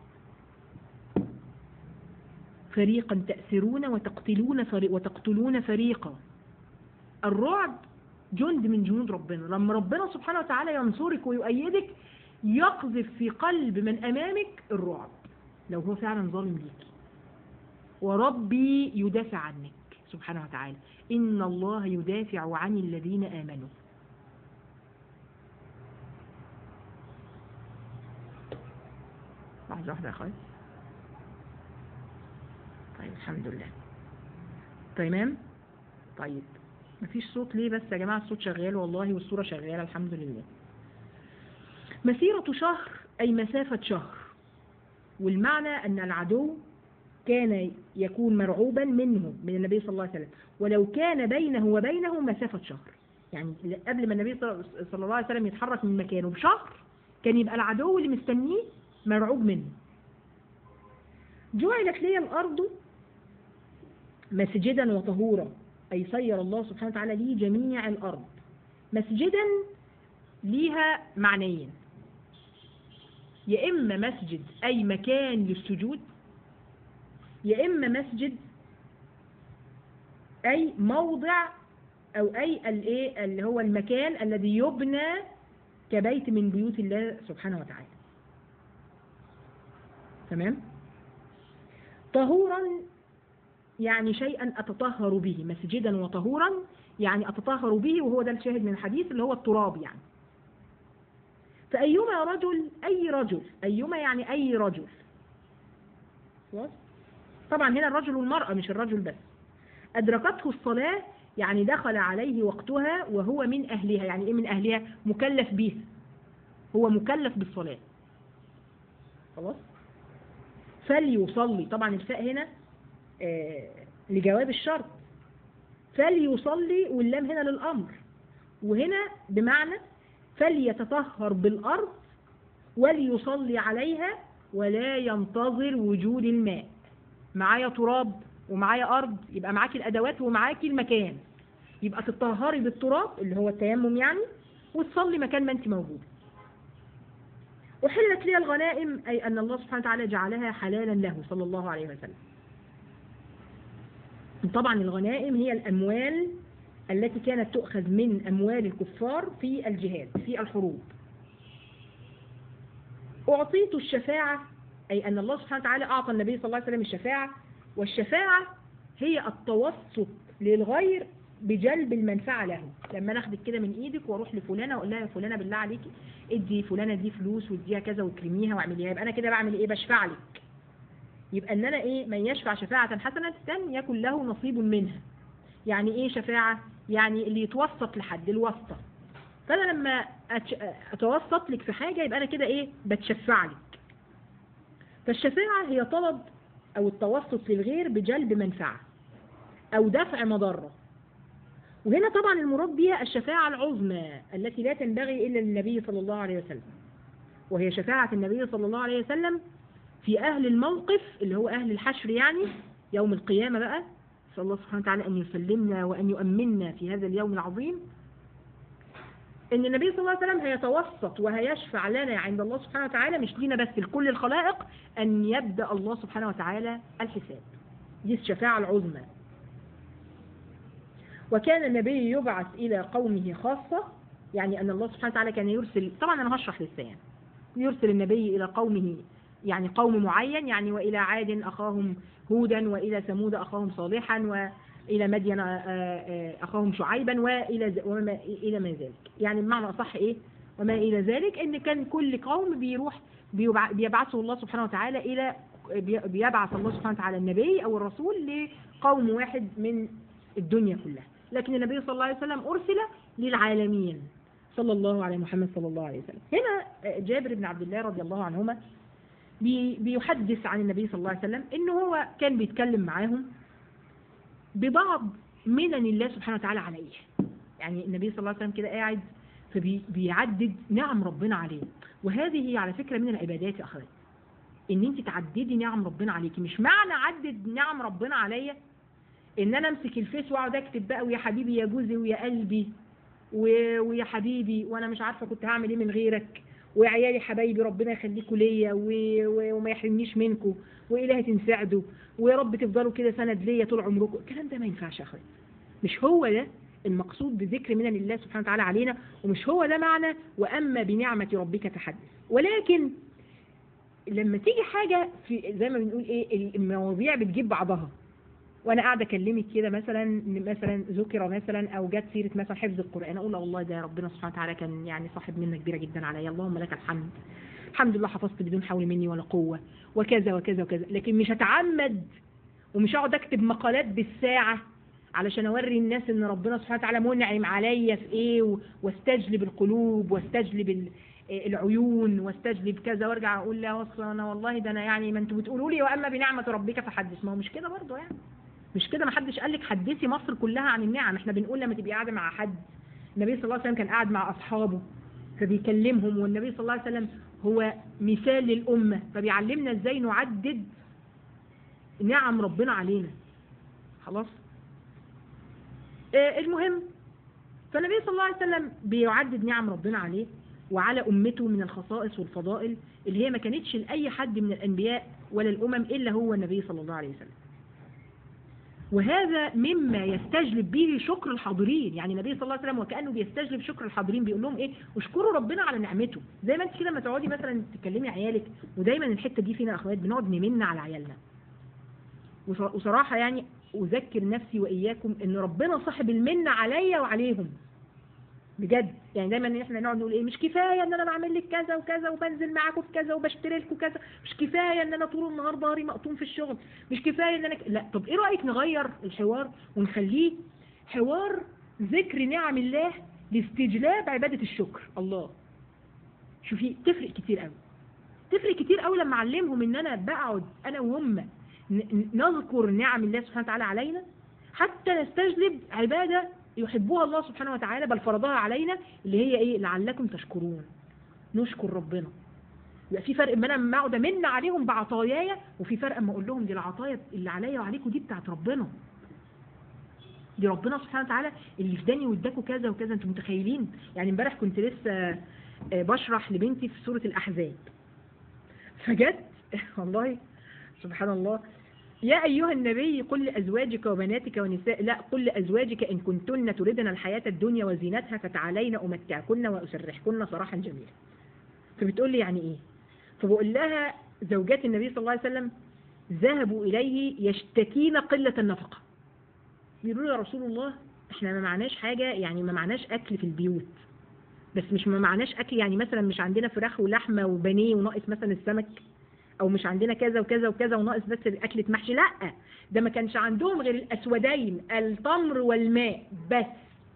فريقا تأسرون وتقتلون فريق وتقتلون فريقا الرعب جند من جنود ربنا لما ربنا سبحانه وتعالى ينصرك ويؤيدك يقذف في قلب من أمامك الرعب لو هو فعلا ظالم ليك وربي يدافع عنك سبحانه وتعالى إن الله يدافع عن الذين آمنوا لحظة واحدة يا أخوي طيب الحمد لله تمام طيب مفيش صوت ليه بس يا جماعة الصوت شغال والله والصورة شغالة الحمد لله مسيرة شهر أي مسافة شهر والمعنى أن العدو كان يكون مرعوبا منه من النبي صلى الله عليه وسلم ولو كان بينه وبينه مسافة شهر يعني قبل ما النبي صلى الله عليه وسلم يتحرك من مكانه بشهر كان يبقى العدو اللي مستنيه مرعوب منه جعلت لي الأرض مسجدا وطهورا أي سير الله سبحانه وتعالى لي جميع الأرض مسجدا ليها معنيين يا إما مسجد أي مكان للسجود يا إما مسجد أي موضع أو أي الإيه اللي هو المكان الذي يبنى كبيت من بيوت الله سبحانه وتعالى تمام طهورا يعني شيئا أتطهر به مسجدا وطهورا يعني أتطهر به وهو ده الشاهد من الحديث اللي هو التراب يعني فأيما رجل أي رجل أيما يعني أي رجل طبعا هنا الرجل والمرأة مش الرجل بس أدركته الصلاة يعني دخل عليه وقتها وهو من أهلها يعني إيه من أهلها مكلف بها هو مكلف بالصلاة خلاص فليصلي طبعا الفاء هنا آه لجواب الشرط فليصلي واللام هنا للأمر وهنا بمعنى فليتطهر بالأرض وليصلي عليها ولا ينتظر وجود الماء معايا تراب ومعايا أرض يبقى معاكي الأدوات ومعاكي المكان يبقى تطهري بالتراب اللي هو التيمم يعني وتصلي مكان ما انت موجود أحلت لي الغنائم أي أن الله سبحانه وتعالى جعلها حلالا له صلى الله عليه وسلم طبعا الغنائم هي الأموال التي كانت تؤخذ من أموال الكفار في الجهاد في الحروب أعطيت الشفاعة أي أن الله سبحانه وتعالى أعطى النبي صلى الله عليه وسلم الشفاعة والشفاعة هي التوسط للغير بجلب المنفعة له لما ناخدك كده من ايدك واروح لفلانة واقول لها يا فلانة بالله عليكي ادي فلانة دي فلوس واديها كذا واكرميها واعمليها يبقى انا كده بعمل ايه بشفع لك يبقى ان انا ايه من يشفع شفاعة حسنة يكن له نصيب منها يعني ايه شفاعة يعني اللي يتوسط لحد الواسطة فانا لما اتوسط لك في حاجة يبقى انا كده ايه بتشفع لك فالشفاعة هي طلب او التوسط للغير بجلب منفعة او دفع مضرة وهنا طبعا المراد بها الشفاعة العظمى التي لا تنبغي إلا للنبي صلى الله عليه وسلم وهي شفاعة النبي صلى الله عليه وسلم في أهل الموقف اللي هو أهل الحشر يعني يوم القيامة بقى صلى الله سبحانه وتعالى أن يسلمنا وأن يؤمننا في هذا اليوم العظيم ان النبي صلى الله عليه وسلم هيتوسط وهيشفع لنا عند الله سبحانه وتعالى مش لينا بس لكل الخلائق ان يبدأ الله سبحانه وتعالى الحساب دي الشفاعة العظمى وكان النبي يبعث إلى قومه خاصة يعني أن الله سبحانه وتعالى كان يرسل طبعا أنا هشرح لسه يعني يرسل النبي إلى قومه يعني قوم معين يعني وإلى عاد أخاهم هودا وإلى ثمود أخاهم صالحا وإلى مدين آه، آه، أخاهم شعيبا وإلى ز- وما إلى ما ذلك يعني بمعنى أصح إيه وما إلى ذلك إن كان كل قوم بيروح بيبع- بيبعثه الله سبحانه وتعالى إلى بي- بيبعث الله سبحانه وتعالى النبي أو الرسول لقوم واحد من الدنيا كلها لكن النبي صلى الله عليه وسلم أرسل للعالمين صلى الله على محمد صلى الله عليه وسلم هنا آه، جابر بن عبد الله رضي الله عنهما بي- بيحدث عن النبي صلى الله عليه وسلم انه هو كان بيتكلم معاهم ببعض منن الله سبحانه وتعالى عليه يعني النبي صلى الله عليه وسلم كده قاعد فبيعدد نعم ربنا عليه وهذه على فكرة من العبادات يا أخوات ان انت تعددي نعم ربنا عليكي مش معنى عدد نعم ربنا عليا ان انا امسك الفيس واقعد اكتب بقى ويا حبيبي يا جوزي ويا قلبي و- ويا حبيبي وانا مش عارفه كنت هعمل ايه من غيرك وعيالي حبايبي ربنا يخليكوا ليا و- و- وما يحرمنيش منكم والهي تنسعدوا ويا رب تفضلوا كده سند ليا طول عمركم الكلام ده ما ينفعش يا اخويا مش هو ده المقصود بذكر من الله سبحانه وتعالى علينا ومش هو ده معنى واما بنعمه ربك تحدث ولكن لما تيجي حاجه في زي ما بنقول ايه المواضيع بتجيب بعضها وانا قاعده اكلمك كده مثلا مثلا ذكر مثلا او جت سيره مثلا حفظ القران اقول والله ده ربنا سبحانه وتعالى كان يعني صاحب منه كبيره جدا عليا اللهم لك الحمد الحمد لله حفظت بدون حول مني ولا قوه وكذا وكذا وكذا لكن مش هتعمد ومش هقعد اكتب مقالات بالساعه علشان اوري الناس ان ربنا سبحانه وتعالى منعم عليا في ايه و- واستجلب القلوب واستجلب ال- العيون واستجلب كذا وارجع اقول لا اصل انا والله ده انا يعني ما انتوا بتقولوا لي واما بنعمه ربك فحدث ما هو مش كده برضه يعني مش كده ما حدش قال لك حدثي مصر كلها عن النعم احنا بنقول لما تبقي قاعده مع حد النبي صلى الله عليه وسلم كان قاعد مع اصحابه فبيكلمهم والنبي صلى الله عليه وسلم هو مثال للامه فبيعلمنا ازاي نعدد نعم ربنا علينا خلاص آه، المهم فالنبي صلى الله عليه وسلم بيعدد نعم ربنا عليه وعلى أمته من الخصائص والفضائل اللي هي ما كانتش لأي حد من الأنبياء ولا الأمم إلا هو النبي صلى الله عليه وسلم وهذا مما يستجلب به شكر الحاضرين يعني النبي صلى الله عليه وسلم وكأنه بيستجلب شكر الحاضرين بيقول لهم ايه اشكروا ربنا على نعمته زي ما انت كده لما تقعدي مثلا تكلمي عيالك ودايما الحته دي فينا اخوات بنقعد نمن على عيالنا وص- وصراحه يعني اذكر نفسي واياكم ان ربنا صاحب المنه عليا وعليهم بجد يعني دايما ان احنا نقعد نقول ايه مش كفايه ان انا بعمل لك كذا وكذا وبنزل معاكم في كذا وبشتري لكم كذا مش كفايه ان انا طول النهار ظهري مقطوم في الشغل مش كفايه ان انا ك... لا طب ايه رايك نغير الحوار ونخليه حوار ذكر نعم الله لاستجلاب عباده الشكر الله شوفي تفرق كتير قوي تفرق كتير قوي لما اعلمهم ان انا بقعد انا وهم ن- ن- نذكر نعم الله سبحانه وتعالى علينا حتى نستجلب عباده يحبها الله سبحانه وتعالى بل فرضها علينا اللي هي ايه لعلكم تشكرون نشكر ربنا يبقى في فرق ما انا لما اقعد امن عليهم بعطاياي وفي فرق اما اقول لهم دي العطايا اللي عليا وعليكم دي بتاعت ربنا دي ربنا سبحانه وتعالى اللي اداني واداكوا كذا وكذا انتم متخيلين يعني امبارح كنت لسه آه، بشرح لبنتي في سوره الاحزاب فجت والله سبحان الله يا أيها النبي قل لأزواجك وبناتك ونساء لا قل لأزواجك إن كنتن تردن الحياة الدنيا وزينتها فتعالين أمتعكن وأسرحكن سراحا جميلا فبتقول لي يعني إيه فبقول لها زوجات النبي صلى الله عليه وسلم ذهبوا إليه يشتكين قلة النفقة بيقولوا يا رسول الله احنا ما معناش حاجة يعني ما معناش أكل في البيوت بس مش ما معناش أكل يعني مثلا مش عندنا فراخ ولحمة وبانيه وناقص مثلا السمك او مش عندنا كذا وكذا وكذا وناقص بس اكلة محشي لا ده ما كانش عندهم غير الاسودين التمر والماء بس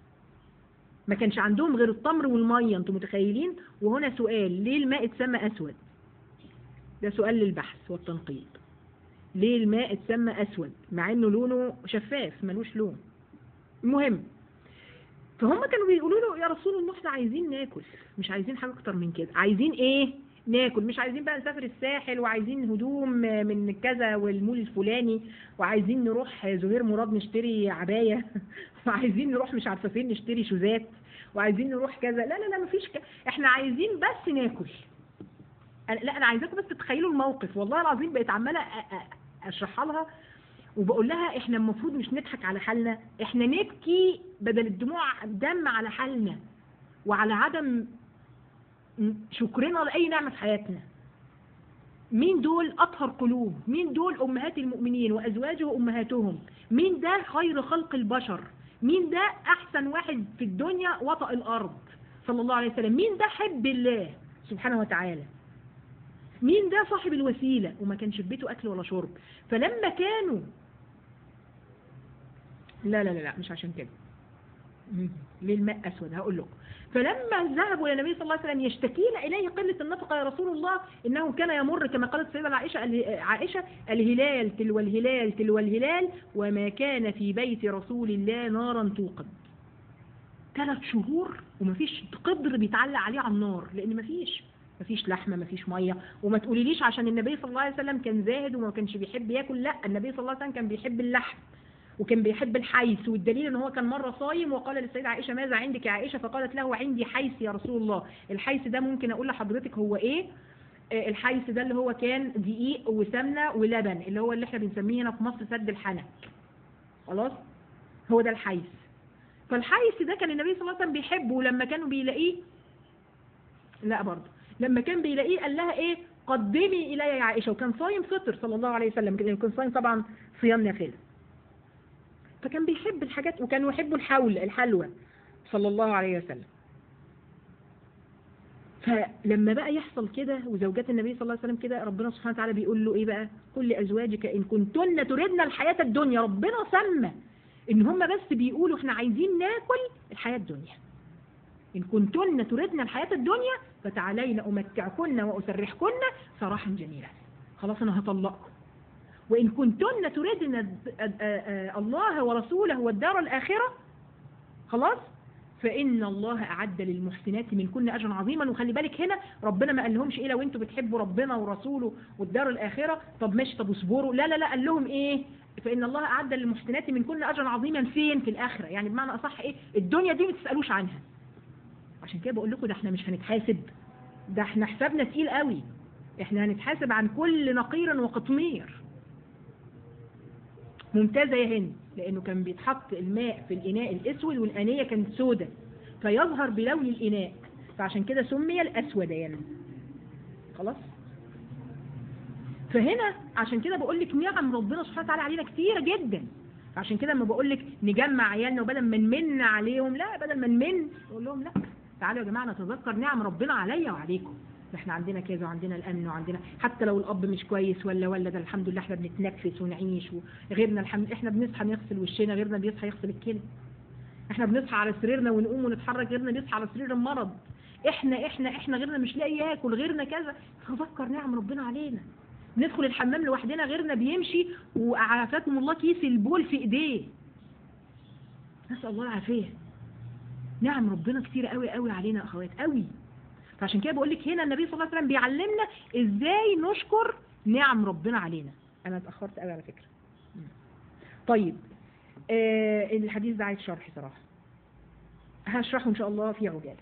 ما كانش عندهم غير التمر والميه انتم متخيلين وهنا سؤال ليه الماء اتسمى اسود ده سؤال للبحث والتنقيب ليه الماء اتسمى اسود مع انه لونه شفاف ملوش لون المهم فهم كانوا بيقولوا له يا رسول الله احنا عايزين ناكل مش عايزين حاجه اكتر من كده عايزين ايه ناكل مش عايزين بقى نسافر الساحل وعايزين هدوم من كذا والمول الفلاني وعايزين نروح زهير مراد نشتري عباية وعايزين نروح مش عارفة فين نشتري شوزات وعايزين نروح كذا لا لا لا مفيش ك... احنا عايزين بس ناكل أنا لا انا عايزاكم بس تتخيلوا الموقف والله العظيم بقيت عمالة أ- أ- اشرحها لها وبقول لها احنا المفروض مش نضحك على حالنا احنا نبكي بدل الدموع دم على حالنا وعلى عدم شكرنا لأي نعمة في حياتنا مين دول أطهر قلوب مين دول أمهات المؤمنين وأزواجه أمهاتهم مين ده خير خلق البشر مين ده أحسن واحد في الدنيا وطأ الأرض صلى الله عليه وسلم مين ده حب الله سبحانه وتعالى مين ده صاحب الوسيلة وما كانش في بيته أكل ولا شرب فلما كانوا لا لا لا لا مش عشان كده ليه الماء أسود هقول لكم فلما ذهبوا إلى النبي صلى الله عليه وسلم يشتكين إليه قلة النفقة يا رسول الله إنه كان يمر كما قالت سيدة عائشة عائشة الهلال تلو الهلال تلو الهلال وما كان في بيت رسول الله نارا توقد ثلاث شهور ومفيش قدر بيتعلق عليه على النار لأن مفيش مفيش لحمه مفيش ميه وما تقوليليش عشان النبي صلى الله عليه وسلم كان زاهد وما كانش بيحب ياكل لا النبي صلى الله عليه وسلم كان بيحب اللحم وكان بيحب الحيث والدليل ان هو كان مرة صايم وقال للسيدة عائشة ماذا عندك يا عائشة فقالت له عندي حيث يا رسول الله الحيث ده ممكن اقول لحضرتك هو ايه الحيث ده اللي هو كان دقيق وسمنة ولبن اللي هو اللي احنا بنسميه هنا في مصر سد الحنك خلاص هو ده الحيث فالحيث ده كان النبي صلى الله عليه وسلم بيحبه ولما كانوا بيلاقيه لا برضه لما كان بيلاقيه قال لها ايه قدمي الي يا عائشة وكان صايم فطر صلى الله عليه وسلم كان صايم طبعا صيام نافله فكان بيحب الحاجات وكانوا يحبوا الحول الحلوى صلى الله عليه وسلم فلما بقى يحصل كده وزوجات النبي صلى الله عليه وسلم كده ربنا سبحانه وتعالى بيقول له ايه بقى قل لازواجك ان كنتن تردن الحياه الدنيا ربنا سمى ان هم بس بيقولوا احنا عايزين ناكل الحياه الدنيا ان كنتن تردن الحياه الدنيا فتعالين امتعكن واسرحكن سراحا جميلا خلاص انا هطلقكم وإن كنتن تردن الله ورسوله والدار الآخرة خلاص فإن الله أعد للمحسنات من كل أجر عظيما وخلي بالك هنا ربنا ما قال لهمش إيه لو أنتوا بتحبوا ربنا ورسوله والدار الآخرة طب ماشي طب اصبروا لا لا لا قال لهم إيه فإن الله أعد للمحسنات من كل أجر عظيما فين في الآخرة يعني بمعنى أصح إيه الدنيا دي ما تسألوش عنها عشان كده بقول لكم ده احنا مش هنتحاسب ده احنا حسابنا تقيل قوي احنا هنتحاسب عن كل نقير وقطمير ممتازة يا هند لأنه كان بيتحط الماء في الإناء الأسود والآنية كانت سودة فيظهر بلون الإناء فعشان كده سمي الأسودان خلاص فهنا عشان كده بقول لك نعم ربنا سبحانه وتعالى علينا كتيرة جدا عشان كده لما بقول لك نجمع عيالنا وبدل ما نمن عليهم لا بدل ما نمن نقول لهم لا تعالوا يا جماعة نتذكر نعم ربنا عليا وعليكم احنا عندنا كذا وعندنا الامن وعندنا حتى لو الاب مش كويس ولا ولا ده الحمد لله احنا بنتنفس ونعيش وغيرنا الحمد احنا بنصحى نغسل وشنا غيرنا بيصحى يغسل الكلى احنا بنصحى على سريرنا ونقوم ونتحرك غيرنا بيصحى على سرير المرض احنا احنا احنا غيرنا مش لاقي ياكل غيرنا كذا تذكر نعم ربنا علينا ندخل الحمام لوحدنا غيرنا بيمشي وعافاكم الله كيس البول في ايديه نسال الله العافيه نعم ربنا كتير قوي قوي علينا يا اخوات قوي فعشان كده بقول لك هنا النبي صلى الله عليه وسلم بيعلمنا ازاي نشكر نعم ربنا علينا انا اتاخرت قوي على فكره طيب آه الحديث ده عايز شرح صراحه هشرحه ان شاء الله في عجاله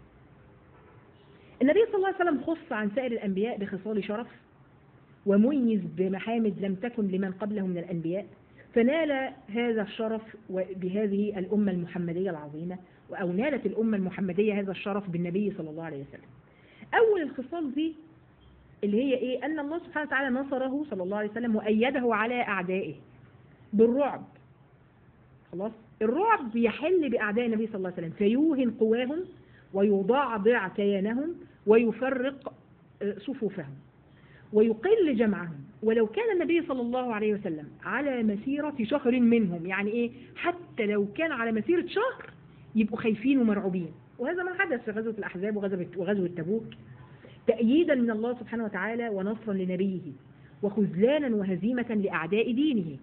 النبي صلى الله عليه وسلم خص عن سائر الانبياء بخصال شرف وميز بمحامد لم تكن لمن قبله من الانبياء فنال هذا الشرف بهذه الامه المحمديه العظيمه أو نالت الأمة المحمدية هذا الشرف بالنبي صلى الله عليه وسلم أول الخصال دي اللي هي إيه أن الله سبحانه وتعالى نصره صلى الله عليه وسلم وأيده على أعدائه بالرعب خلاص الرعب يحل بأعداء النبي صلى الله عليه وسلم فيوهن قواهم ويضعضع كيانهم ويفرق صفوفهم ويقل جمعهم ولو كان النبي صلى الله عليه وسلم على مسيرة شهر منهم يعني إيه حتى لو كان على مسيرة شهر يبقوا خايفين ومرعوبين وهذا ما حدث في غزوة الأحزاب وغزوة, وغزوة تبوك تأييدا من الله سبحانه وتعالى ونصرا لنبيه وخذلانا وهزيمة لأعداء دينه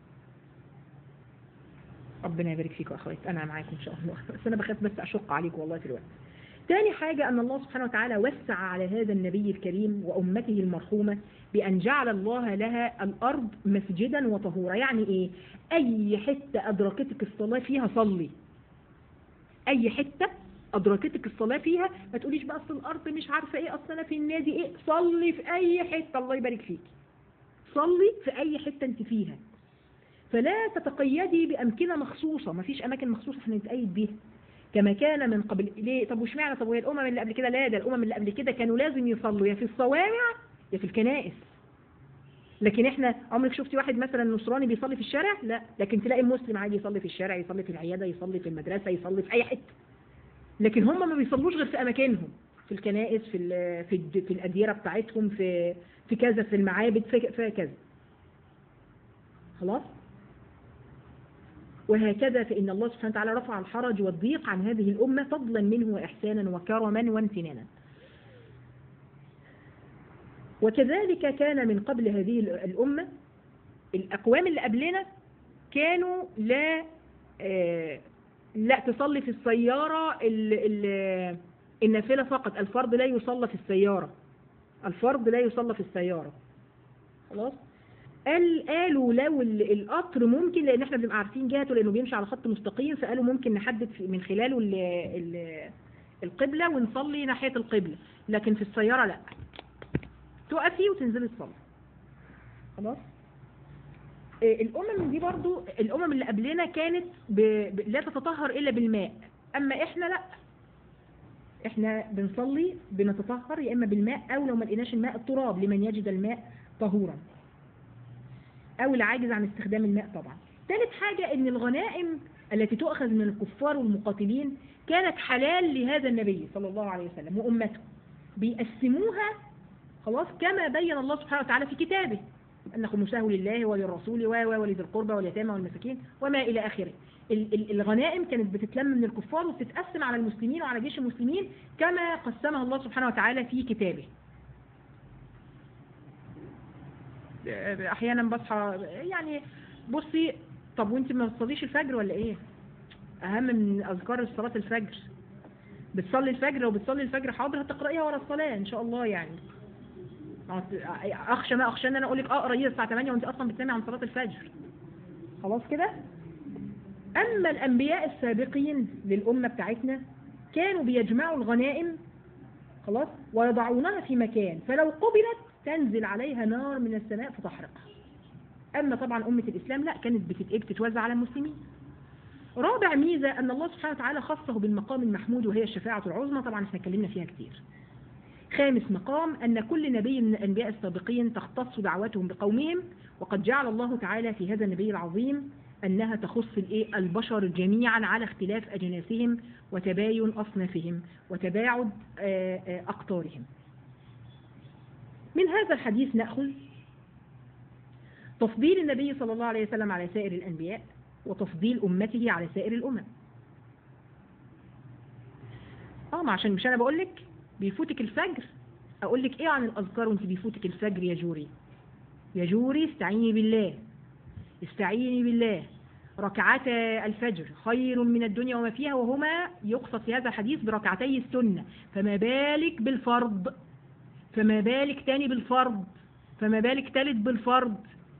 ربنا يبارك فيكم أخوات أنا معاكم إن شاء الله بس أنا بخاف بس أشق عليكم والله في الوقت ثاني حاجة أن الله سبحانه وتعالى وسع على هذا النبي الكريم وأمته المرحومة بأن جعل الله لها الأرض مسجدا وطهورا يعني إيه أي حتة أدركتك الصلاة فيها صلي أي حتة أدركتك الصلاة فيها ما تقوليش بقى أصل الأرض مش عارفة إيه أصل أنا في النادي إيه صلي في أي حتة الله يبارك فيك صلي في أي حتة أنت فيها فلا تتقيدي بأمكنة مخصوصة ما فيش أماكن مخصوصة احنا نتقيد بيها كما كان من قبل ليه طب وش معنى طب وهي الأمم اللي قبل كده لا ده الأمم اللي قبل كده كانوا لازم يصلوا يا في الصوامع يا في الكنائس لكن احنا عمرك شفتي واحد مثلا نصراني بيصلي في الشارع لا لكن تلاقي مسلم عادي يصلي في الشارع يصلي في العيادة يصلي في المدرسة يصلي في أي حتة لكن هم ما بيصلوش غير في أماكنهم في الكنائس في ال في, الد- في الأديرة بتاعتهم في في كذا في المعابد في, في كذا خلاص وهكذا فإن الله سبحانه وتعالى رفع الحرج والضيق عن هذه الأمة فضلا منه وإحسانا وكرما وامتنانا وكذلك كان من قبل هذه الأمة الأقوام اللي قبلنا كانوا لا آه، لا تصلي في السيارة ال- ال- النافلة فقط الفرض لا يصلى في السيارة الفرض لا يصلى في السيارة خلاص قال قالوا لو ال- القطر ممكن لان احنا بنبقى عارفين جهته لانه بيمشي على خط مستقيم فقالوا ممكن نحدد في- من خلاله ال ال القبلة ونصلي ناحية القبلة لكن في السيارة لا تقفي وتنزلي تصلي خلاص إيه، الامم دي برضو الامم اللي قبلنا كانت ب... ب... لا تتطهر الا بالماء اما احنا لا احنا بنصلي بنتطهر يا اما بالماء او لو ما لقيناش الماء التراب لمن يجد الماء طهورا او العاجز عن استخدام الماء طبعا ثالث حاجة ان الغنائم التي تؤخذ من الكفار والمقاتلين كانت حلال لهذا النبي صلى الله عليه وسلم وامته بيقسموها خلاص كما بين الله سبحانه وتعالى في كتابه أن خمسه لله وللرسول و و ولذي القربى واليتامى والمساكين وما إلى آخره ال- ال- الغنائم كانت بتتلم من الكفار وبتتقسم على المسلمين وعلى جيش المسلمين كما قسمها الله سبحانه وتعالى في كتابه أحيانا بصحى يعني بصي طب وانت ما بتصليش الفجر ولا ايه اهم من اذكار صلاة الفجر بتصلي الفجر لو بتصلي الفجر حاضر هتقرأيها ورا الصلاة ان شاء الله يعني اخشى ما اخشى ان انا اقول لك اقرا هي الساعه 8 وانت اصلا بتنامي عن صلاه الفجر خلاص كده اما الانبياء السابقين للامه بتاعتنا كانوا بيجمعوا الغنائم خلاص ويضعونها في مكان فلو قبلت تنزل عليها نار من السماء فتحرقها اما طبعا امه الاسلام لا كانت بتت- بتتوزع على المسلمين رابع ميزه ان الله سبحانه وتعالى خصه بالمقام المحمود وهي الشفاعه العظمى طبعا احنا اتكلمنا فيها كتير خامس مقام أن كل نبي من الأنبياء السابقين تختص دعوتهم بقومهم وقد جعل الله تعالى في هذا النبي العظيم أنها تخص الإيه؟ البشر جميعا على اختلاف أجناسهم وتباين أصنافهم وتباعد آه، آه، أقطارهم من هذا الحديث نأخذ تفضيل النبي صلى الله عليه وسلم على سائر الأنبياء وتفضيل أمته على سائر الأمم اه ما عشان مش انا بقول لك بيفوتك الفجر اقول لك ايه عن الاذكار وانت بيفوتك الفجر يا جوري يا جوري استعيني بالله استعيني بالله ركعتا الفجر خير من الدنيا وما فيها وهما يقصد في هذا الحديث بركعتي السنة فما بالك بالفرض فما بالك تاني بالفرض فما بالك تالت بالفرض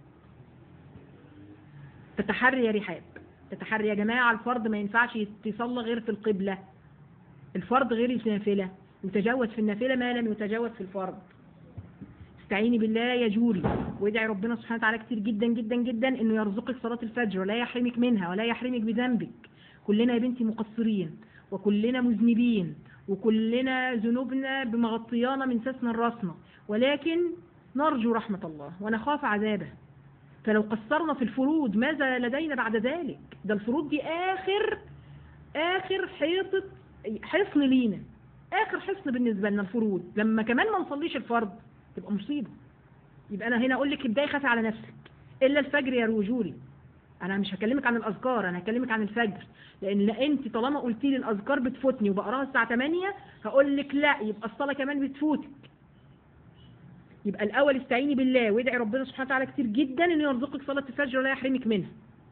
تتحري يا رحاب تتحري يا جماعة الفرض ما ينفعش يتصلى غير في القبلة الفرض غير النافلة يتجاوز في النافلة ما لم يتجاوز في الفرض استعيني بالله يا جوري وادعي ربنا سبحانه وتعالى كتير جدا جدا جدا انه يرزقك صلاة الفجر ولا يحرمك منها ولا يحرمك بذنبك كلنا يا بنتي مقصرين وكلنا مذنبين وكلنا ذنوبنا بمغطيانا من ساسنا لراسنا ولكن نرجو رحمة الله ونخاف عذابه فلو قصرنا في الفروض ماذا لدينا بعد ذلك ده الفروض دي آخر آخر حيطة حصن لينا آخر حصن بالنسبة لنا الفروض لما كمان ما نصليش الفرض تبقى مصيبة يبقى أنا هنا أقول لك ابداي خافي على نفسك إلا الفجر يا رجولي أنا مش هكلمك عن الأذكار أنا هكلمك عن الفجر لأن أنت طالما قلتي لي الأذكار بتفوتني وبقراها الساعة 8 هقول لك لا يبقى الصلاة كمان بتفوتك يبقى الأول استعيني بالله وادعي ربنا سبحانه وتعالى كتير جدا إنه يرزقك صلاة الفجر ولا يحرمك منها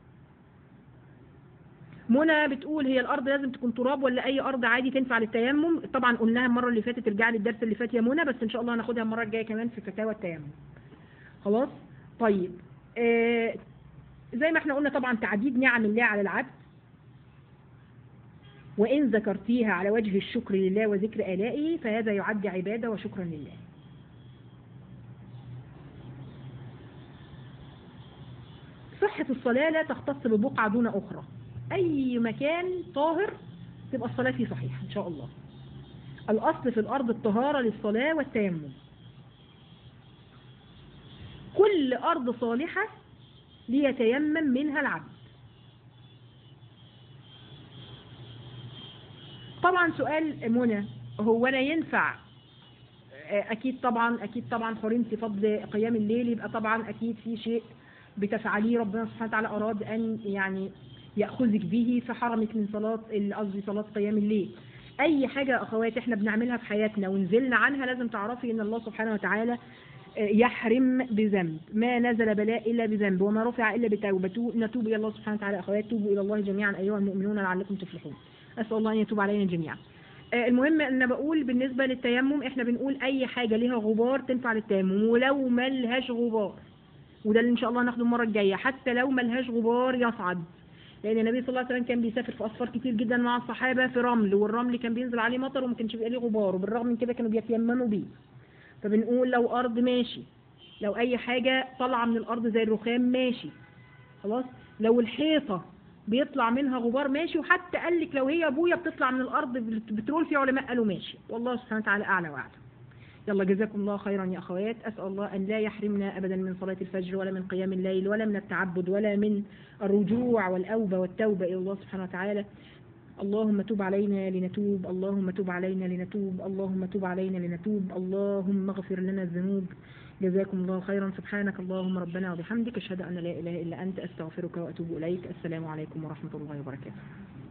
منى بتقول هي الارض لازم تكون تراب ولا اي ارض عادي تنفع للتيمم طبعا قلناها المره اللي فاتت ارجعي للدرس اللي فات يا منى بس ان شاء الله هناخدها المره الجايه كمان في فتاوى التيمم خلاص طيب آه زي ما احنا قلنا طبعا تعديد نعم الله على العبد وان ذكرتيها على وجه الشكر لله وذكر الائه فهذا يعد عباده وشكرا لله صحة الصلاة لا تختص ببقعة دون أخرى أي مكان طاهر تبقى الصلاة فيه صحيحة إن شاء الله الأصل في الأرض الطهارة للصلاة والتيمم كل أرض صالحة ليتيمم منها العبد طبعا سؤال منى هو أنا ينفع أكيد طبعا أكيد طبعا حرمت فضل قيام الليل يبقى طبعا أكيد في شيء بتفعليه ربنا سبحانه وتعالى أراد أن يعني يأخذك به فحرمك من صلاة قصدي صلاة قيام الليل أي حاجة يا أخوات إحنا بنعملها في حياتنا ونزلنا عنها لازم تعرفي إن الله سبحانه وتعالى يحرم بذنب ما نزل بلاء إلا بذنب وما رفع إلا بتوبة نتوب إلى الله سبحانه وتعالى أخوات توبوا إلى الله جميعا أيها المؤمنون لعلكم تفلحون أسأل الله أن يتوب علينا جميعا المهم أن بقول بالنسبة للتيمم إحنا بنقول أي حاجة لها غبار تنفع للتيمم ولو ما لهاش غبار وده اللي إن شاء الله هناخده المرة الجاية حتى لو ما لهاش غبار يصعد لأن النبي صلى الله عليه وسلم كان بيسافر في أسفار كتير جدا مع الصحابة في رمل والرمل كان بينزل عليه مطر وما كانش بيبقى ليه غبار وبالرغم من كده كانوا بيتيمموا بيه فبنقول لو أرض ماشي لو أي حاجة طالعة من الأرض زي الرخام ماشي خلاص لو الحيطة بيطلع منها غبار ماشي وحتى قال لك لو هي ابويا بتطلع من الارض بترول في علماء قالوا ماشي والله سبحانه وتعالى اعلى واعلم يلا جزاكم الله خيرا يا اخوات اسال الله ان لا يحرمنا ابدا من صلاه الفجر ولا من قيام الليل ولا من التعبد ولا من الرجوع والاوبه والتوبه الى الله سبحانه وتعالى اللهم تب علينا لنتوب اللهم تب علينا لنتوب اللهم تب علينا لنتوب اللهم اغفر لنا الذنوب جزاكم الله خيرا سبحانك اللهم ربنا وبحمدك اشهد ان لا اله الا انت استغفرك واتوب اليك السلام عليكم ورحمه الله وبركاته